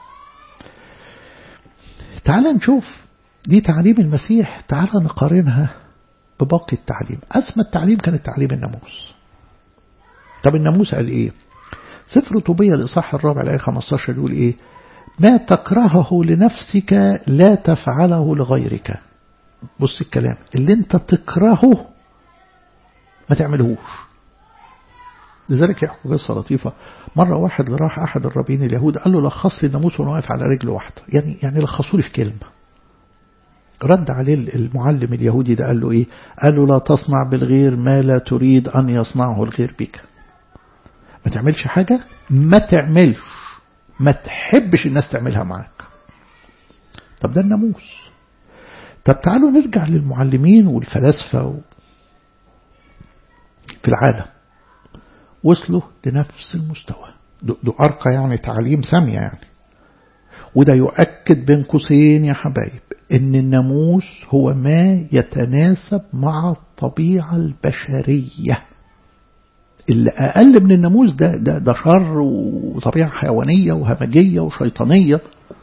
تعال نشوف دي تعليم المسيح تعال نقارنها بباقي التعليم أسمى التعليم كان تعليم الناموس طب الناموس قال إيه سفر طوبية الإصحاح الرابع الآية 15 يقول إيه ما تكرهه لنفسك لا تفعله لغيرك بص الكلام اللي انت تكرهه ما تعملهوش لذلك يحكوا قصة لطيفة مرة واحد راح أحد الرابين اليهود قال له لخص لي الناموس وأنا واقف على رجل واحدة يعني يعني لخصوا لي في كلمة رد عليه المعلم اليهودي ده قال له إيه قال له لا تصنع بالغير ما لا تريد أن يصنعه الغير بك ما تعملش حاجة ما تعملش ما تحبش الناس تعملها معاك طب ده الناموس طب تعالوا نرجع للمعلمين والفلاسفة في العالم وصلوا لنفس المستوى ده أرقى يعني تعليم سامية يعني وده يؤكد بين قوسين يا حبايب ان الناموس هو ما يتناسب مع الطبيعة البشرية اللي أقل من الناموس ده, ده, ده شر وطبيعة حيوانية وهمجية وشيطانية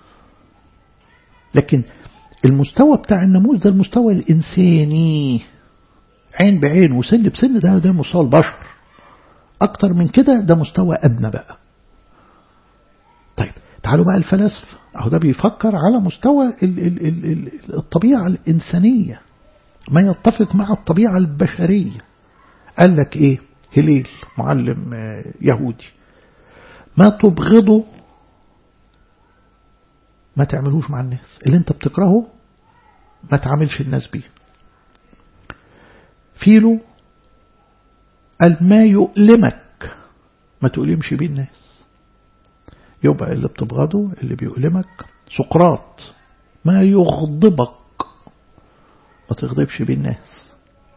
لكن المستوى بتاع الناموس ده المستوى الإنساني عين بعين وسن بسن ده ده مستوى البشر أكتر من كده ده مستوى أدنى بقى طيب تعالوا بقى الفلاسفة أهو ده بيفكر على مستوى ال ال ال ال الطبيعة الإنسانية ما يتفق مع الطبيعة البشرية قال لك إيه هليل معلم يهودي ما تبغضه ما تعملوش مع الناس اللي انت بتكرهه ما تعاملش الناس بيه فيلو قال ما يؤلمك ما تؤلمش بيه الناس يبقى اللي بتبغضه اللي بيؤلمك سقراط ما يغضبك ما تغضبش بيه الناس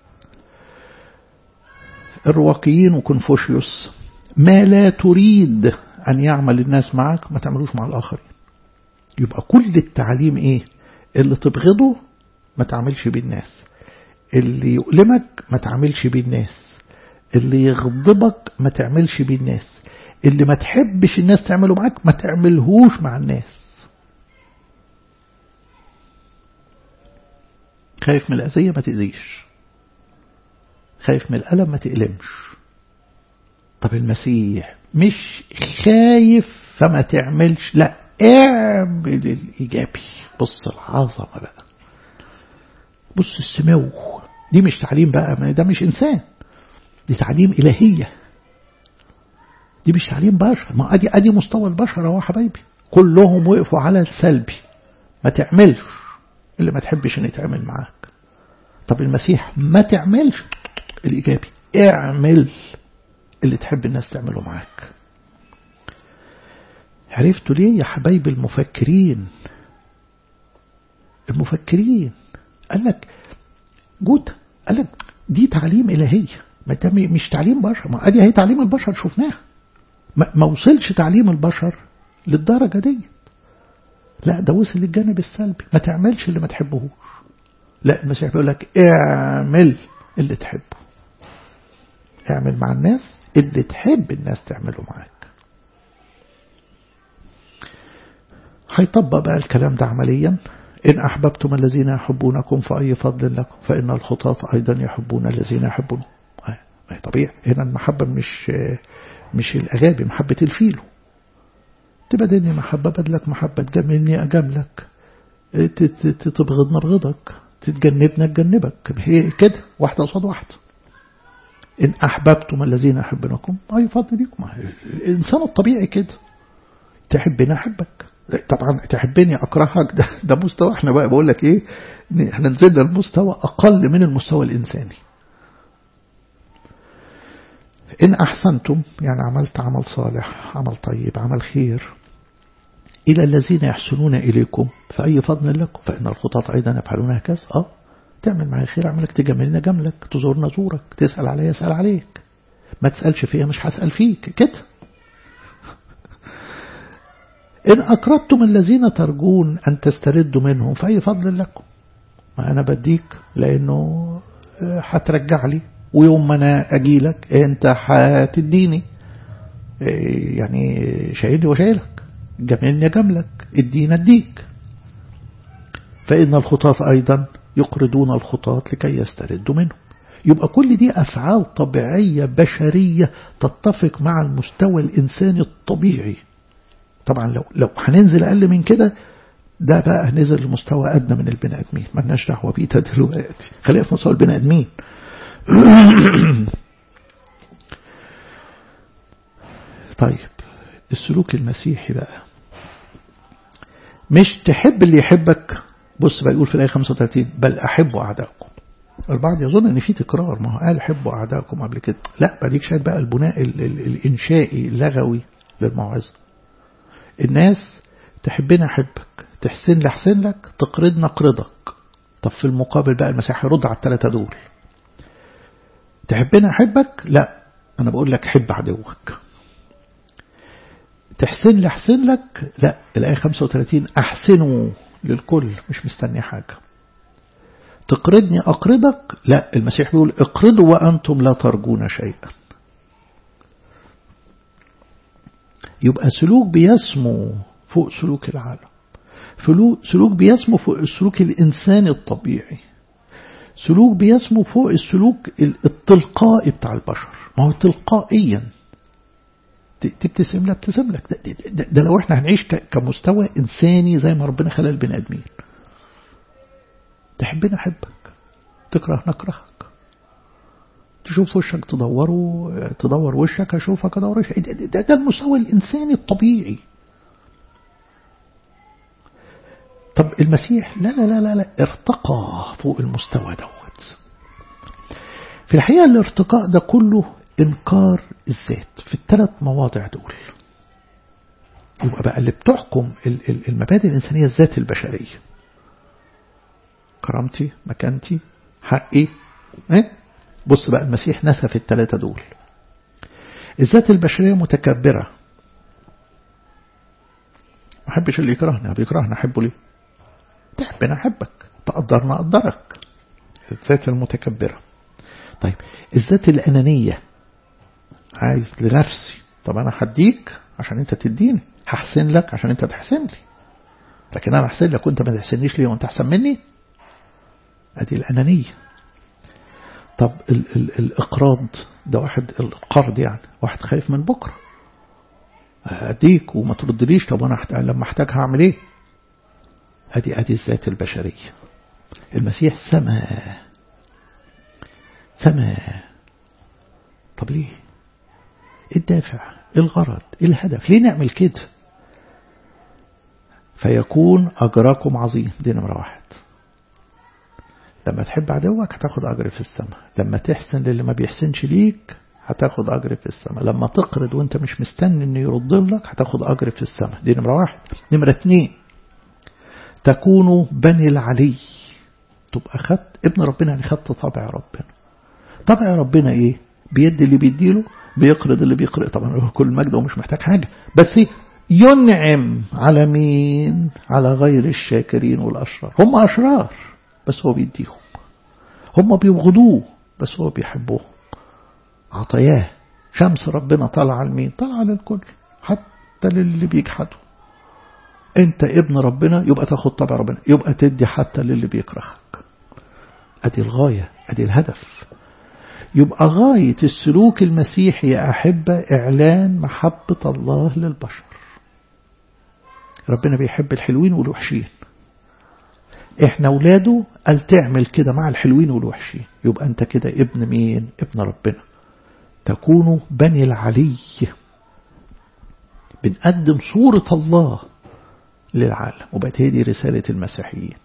الرواقيين وكونفوشيوس ما لا تريد أن يعمل الناس معك ما تعملوش مع الآخرين يبقى كل التعليم إيه اللي تبغضه ما تعملش بيه الناس اللي يؤلمك ما تعملش بيه الناس اللي يغضبك ما تعملش بيه الناس اللي ما تحبش الناس تعمله معاك ما تعملهوش مع الناس خايف من الأذية ما تأذيش خايف من الألم ما تألمش طب المسيح مش خايف فما تعملش لا اعمل الإيجابي بص العظمة بقى بص السمو دي مش تعليم بقى ده مش إنسان دي تعليم إلهية دي مش تعليم بشر ما أدي أدي مستوى البشر أهو حبايبي كلهم وقفوا على السلبي ما تعملش اللي ما تحبش ان يتعمل معاك طب المسيح ما تعملش الإيجابي اعمل اللي تحب الناس تعمله معاك عرفتوا ليه يا حبايب المفكرين المفكرين قال لك جوتا قال لك دي تعليم إلهية ما ده مش تعليم بشر ما ادي هي تعليم البشر شفناها ما وصلش تعليم البشر للدرجة دي لا ده وصل للجانب السلبي ما تعملش اللي ما تحبهوش لا المسيح بيقول لك اعمل اللي تحبه اعمل مع الناس اللي تحب الناس تعمله معاك هيطبق بقى الكلام ده عمليا إن أحببتم الذين يحبونكم فأي فضل لكم فإن الخطاة أيضا يحبون الذين يحبون ما طبيعي هنا المحبة مش مش الأغابي محبة الفيلو تبدلني محبة بدلك محبة تجملني أجاملك تبغضنا بغضك تتجنبنا تجنبك هي كده واحدة قصاد واحدة إن أحببتم الذين يحبونكم أي فضل ليكم الإنسان الطبيعي كده تحبني أحبك طبعا تحبني أكرهك ده, ده مستوى احنا بقى بقول لك إيه احنا نزلنا المستوى أقل من المستوى الإنساني إن أحسنتم يعني عملت عمل صالح عمل طيب عمل خير إلى الذين يحسنون إليكم فأي فضل لكم فإن الخطاة أيضا يفعلون هكذا أه تعمل معي خير أعملك تجملنا جملك تزورنا زورك تسأل عليا أسأل عليك ما تسألش فيها مش هسأل فيك كده إن أقرضتم الذين ترجون أن تستردوا منهم فأي فضل لكم ما أنا بديك لأنه هترجع لي ويوم ما أنا أجيلك أنت هتديني يعني شايلني وشايلك جملني جملك ادينا اديك فإن الخطاة أيضا يقرضون الخطاة لكي يستردوا منهم يبقى كل دي أفعال طبيعية بشرية تتفق مع المستوى الإنساني الطبيعي طبعا لو لو هننزل أقل من كده ده بقى نزل لمستوى أدنى من البني آدمين مالناش دعوة بيه ده دلوقتي خلينا في مستوى البني آدمين طيب السلوك المسيحي بقى مش تحب اللي يحبك بص بقى يقول في الآية 35 بل أحبوا أعدائكم البعض يظن ان في تكرار ما هو قال حبوا أعدائكم قبل كده لا بديك شايف بقى البناء ال ال الإنشائي اللغوي للموعظة الناس تحبنا أحبك تحسن لي أحسن لك تقرضنا أقرضك طب في المقابل بقى المسيح يرد على الثلاثة دول تحبنا أحبك لا أنا بقول لك حب عدوك تحسن لي أحسن لك لا الآية 35 أحسنوا للكل مش مستني حاجة تقرضني أقرضك لا المسيح بيقول اقرضوا وأنتم لا ترجون شيئا يبقى سلوك بيسمو فوق سلوك العالم سلوك بيسمو فوق السلوك الإنساني الطبيعي سلوك بيسمو فوق السلوك التلقائي بتاع البشر ما هو تلقائيا تبتسم لك ابتسم لك ده, ده, ده, ده لو احنا هنعيش كمستوى إنساني زي ما ربنا خلق البني آدمين تحبنا أحبك تكره نكرهك تشوف وشك تدوره تدور وشك أشوفك أدور وشك ده, ده, ده المستوى الإنساني الطبيعي طب المسيح لا لا لا لا, لا ارتقى فوق المستوى دوت في الحقيقة الارتقاء ده كله إنكار الذات في الثلاث مواضع دول يبقى بقى اللي بتحكم المبادئ الإنسانية الذات البشرية كرامتي مكانتي حقي إيه؟ بص بقى المسيح نسى في الثلاثة دول الذات البشرية متكبرة ما أحبش اللي يكرهني بيكرهني أحبه ليه تحبنا أحبك تقدرنا أقدرك الذات المتكبرة طيب الذات الأنانية عايز لنفسي طب أنا هديك عشان أنت تديني هحسن لك عشان أنت تحسن لي لكن أنا أحسن لك وأنت ما تحسنيش ليه وأنت أحسن مني هذه الأنانية طب ال ال الإقراض ده واحد القرض يعني واحد خايف من بكرة أديك وما تردليش طب أنا لما أحتاج هعمل إيه هذه هذه الذات البشرية المسيح سما سما طب ليه الدافع الغرض الهدف ليه نعمل كده فيكون أجركم عظيم دي نمرة واحد لما تحب عدوك هتاخد أجر في السماء لما تحسن للي ما بيحسنش ليك هتاخد أجر في السماء لما تقرض وانت مش مستني انه يرد لك هتاخد أجر في السماء دي نمرة واحد نمرة اتنين تكونوا بني العلي تبقى خدت ابن ربنا يعني خدت طبع ربنا طبع ربنا ايه بيدي اللي بيديله بيقرض اللي بيقرض طبعا كل مجد ومش محتاج حاجة بس ينعم على مين على غير الشاكرين والأشرار هم أشرار بس هو بيديهم هم بيبغضوه بس هو بيحبوهم عطاياه شمس ربنا طالعة لمين طالعة للكل حتى للي بيجحدوا انت ابن ربنا يبقى تاخد طبع ربنا يبقى تدي حتى للي بيكرهك ادي الغاية ادي الهدف يبقى غاية السلوك المسيحي يا أحبة إعلان محبة الله للبشر ربنا بيحب الحلوين والوحشين احنا اولاده قال تعمل كده مع الحلوين والوحشين يبقى انت كده ابن مين ابن ربنا تكونوا بني العلي بنقدم صورة الله للعالم وبقت هي دي رسالة المسيحيين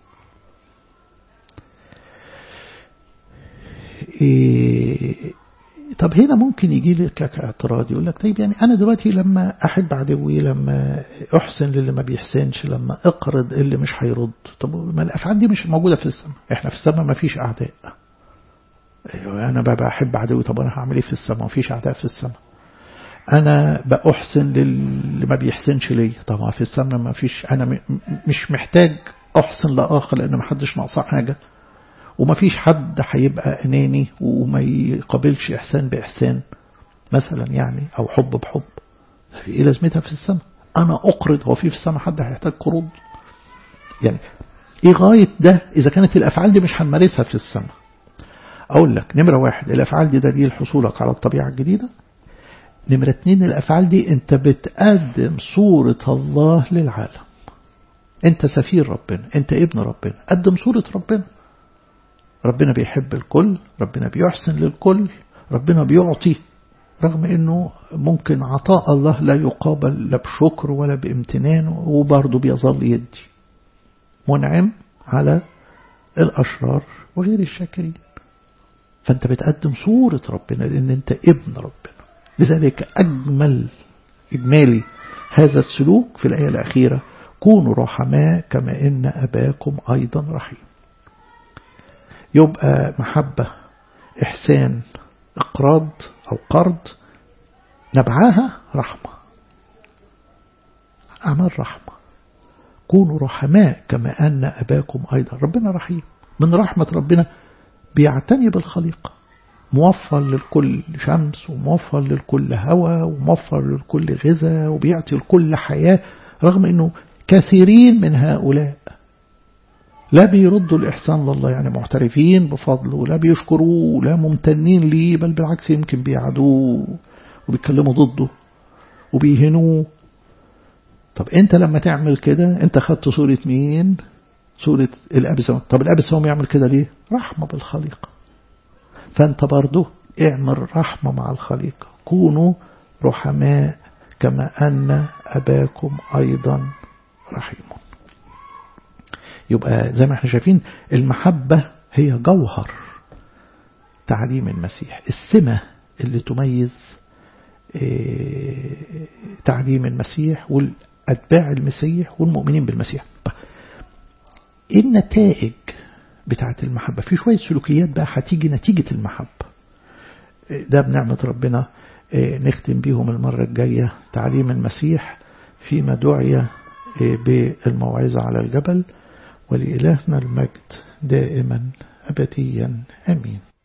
إيه طب هنا ممكن يجي لك اعتراض يقول لك طيب يعني أنا دلوقتي لما أحب عدوي لما أحسن للي ما بيحسنش لما أقرض اللي مش هيرد طب ما الأفعال دي مش موجودة في السماء إحنا في السماء ما فيش أعداء أنا بقى بحب عدوي طب أنا هعمل إيه في السماء ما فيش أعداء في السماء أنا بأحسن للي ما بيحسنش ليا طبعا في السماء ما فيش أنا مش محتاج أحسن لآخر لأن ما حدش ناقصاه حاجة وما فيش حد هيبقى أناني وما يقابلش إحسان بإحسان مثلا يعني أو حب بحب إيه لازمتها في السماء أنا أقرض هو في في السماء حد هيحتاج قروض يعني إيه غاية ده إذا كانت الأفعال دي مش هنمارسها في السماء أقول لك نمرة واحد الأفعال دي دليل حصولك على الطبيعة الجديدة نمرة اتنين الأفعال دي أنت بتقدم صورة الله للعالم أنت سفير ربنا أنت ابن ربنا قدم صورة ربنا ربنا بيحب الكل ربنا بيحسن للكل ربنا بيعطي رغم أنه ممكن عطاء الله لا يقابل لا بشكر ولا بامتنان وبرضه بيظل يدي منعم على الأشرار وغير الشاكرين فأنت بتقدم صورة ربنا لأن أنت ابن ربنا لذلك أجمل إجمالي هذا السلوك في الآية الأخيرة كونوا رحماء كما إن أباكم أيضا رحيم يبقى محبة إحسان إقراض أو قرض نبعاها رحمة أعمال رحمة كونوا رحماء كما أن أباكم أيضا ربنا رحيم من رحمة ربنا بيعتني بالخليقة موفر للكل شمس وموفر للكل هواء وموفر للكل غذاء وبيعطي الكل حياة رغم أنه كثيرين من هؤلاء لا بيردوا الإحسان لله يعني معترفين بفضله لا بيشكروه لا ممتنين ليه بل بالعكس يمكن بيعدوه وبيتكلموا ضده وبيهنوه طب انت لما تعمل كده انت خدت صورة مين صورة الأب السماوي طب الأب السماوي يعمل كده ليه رحمة بالخليقة فانت برضه اعمل رحمة مع الخليقة كونوا رحماء كما أن أباكم أيضا رحيم يبقى زي ما احنا شايفين المحبة هي جوهر تعليم المسيح السمة اللي تميز تعليم المسيح والأتباع المسيح والمؤمنين بالمسيح ايه النتائج بتاعت المحبة في شوية سلوكيات بقى هتيجي نتيجة المحبة ده بنعمة ربنا نختم بيهم المرة الجاية تعليم المسيح فيما دعي بالموعظة على الجبل ولإلهنا المجد دائما أبديا أمين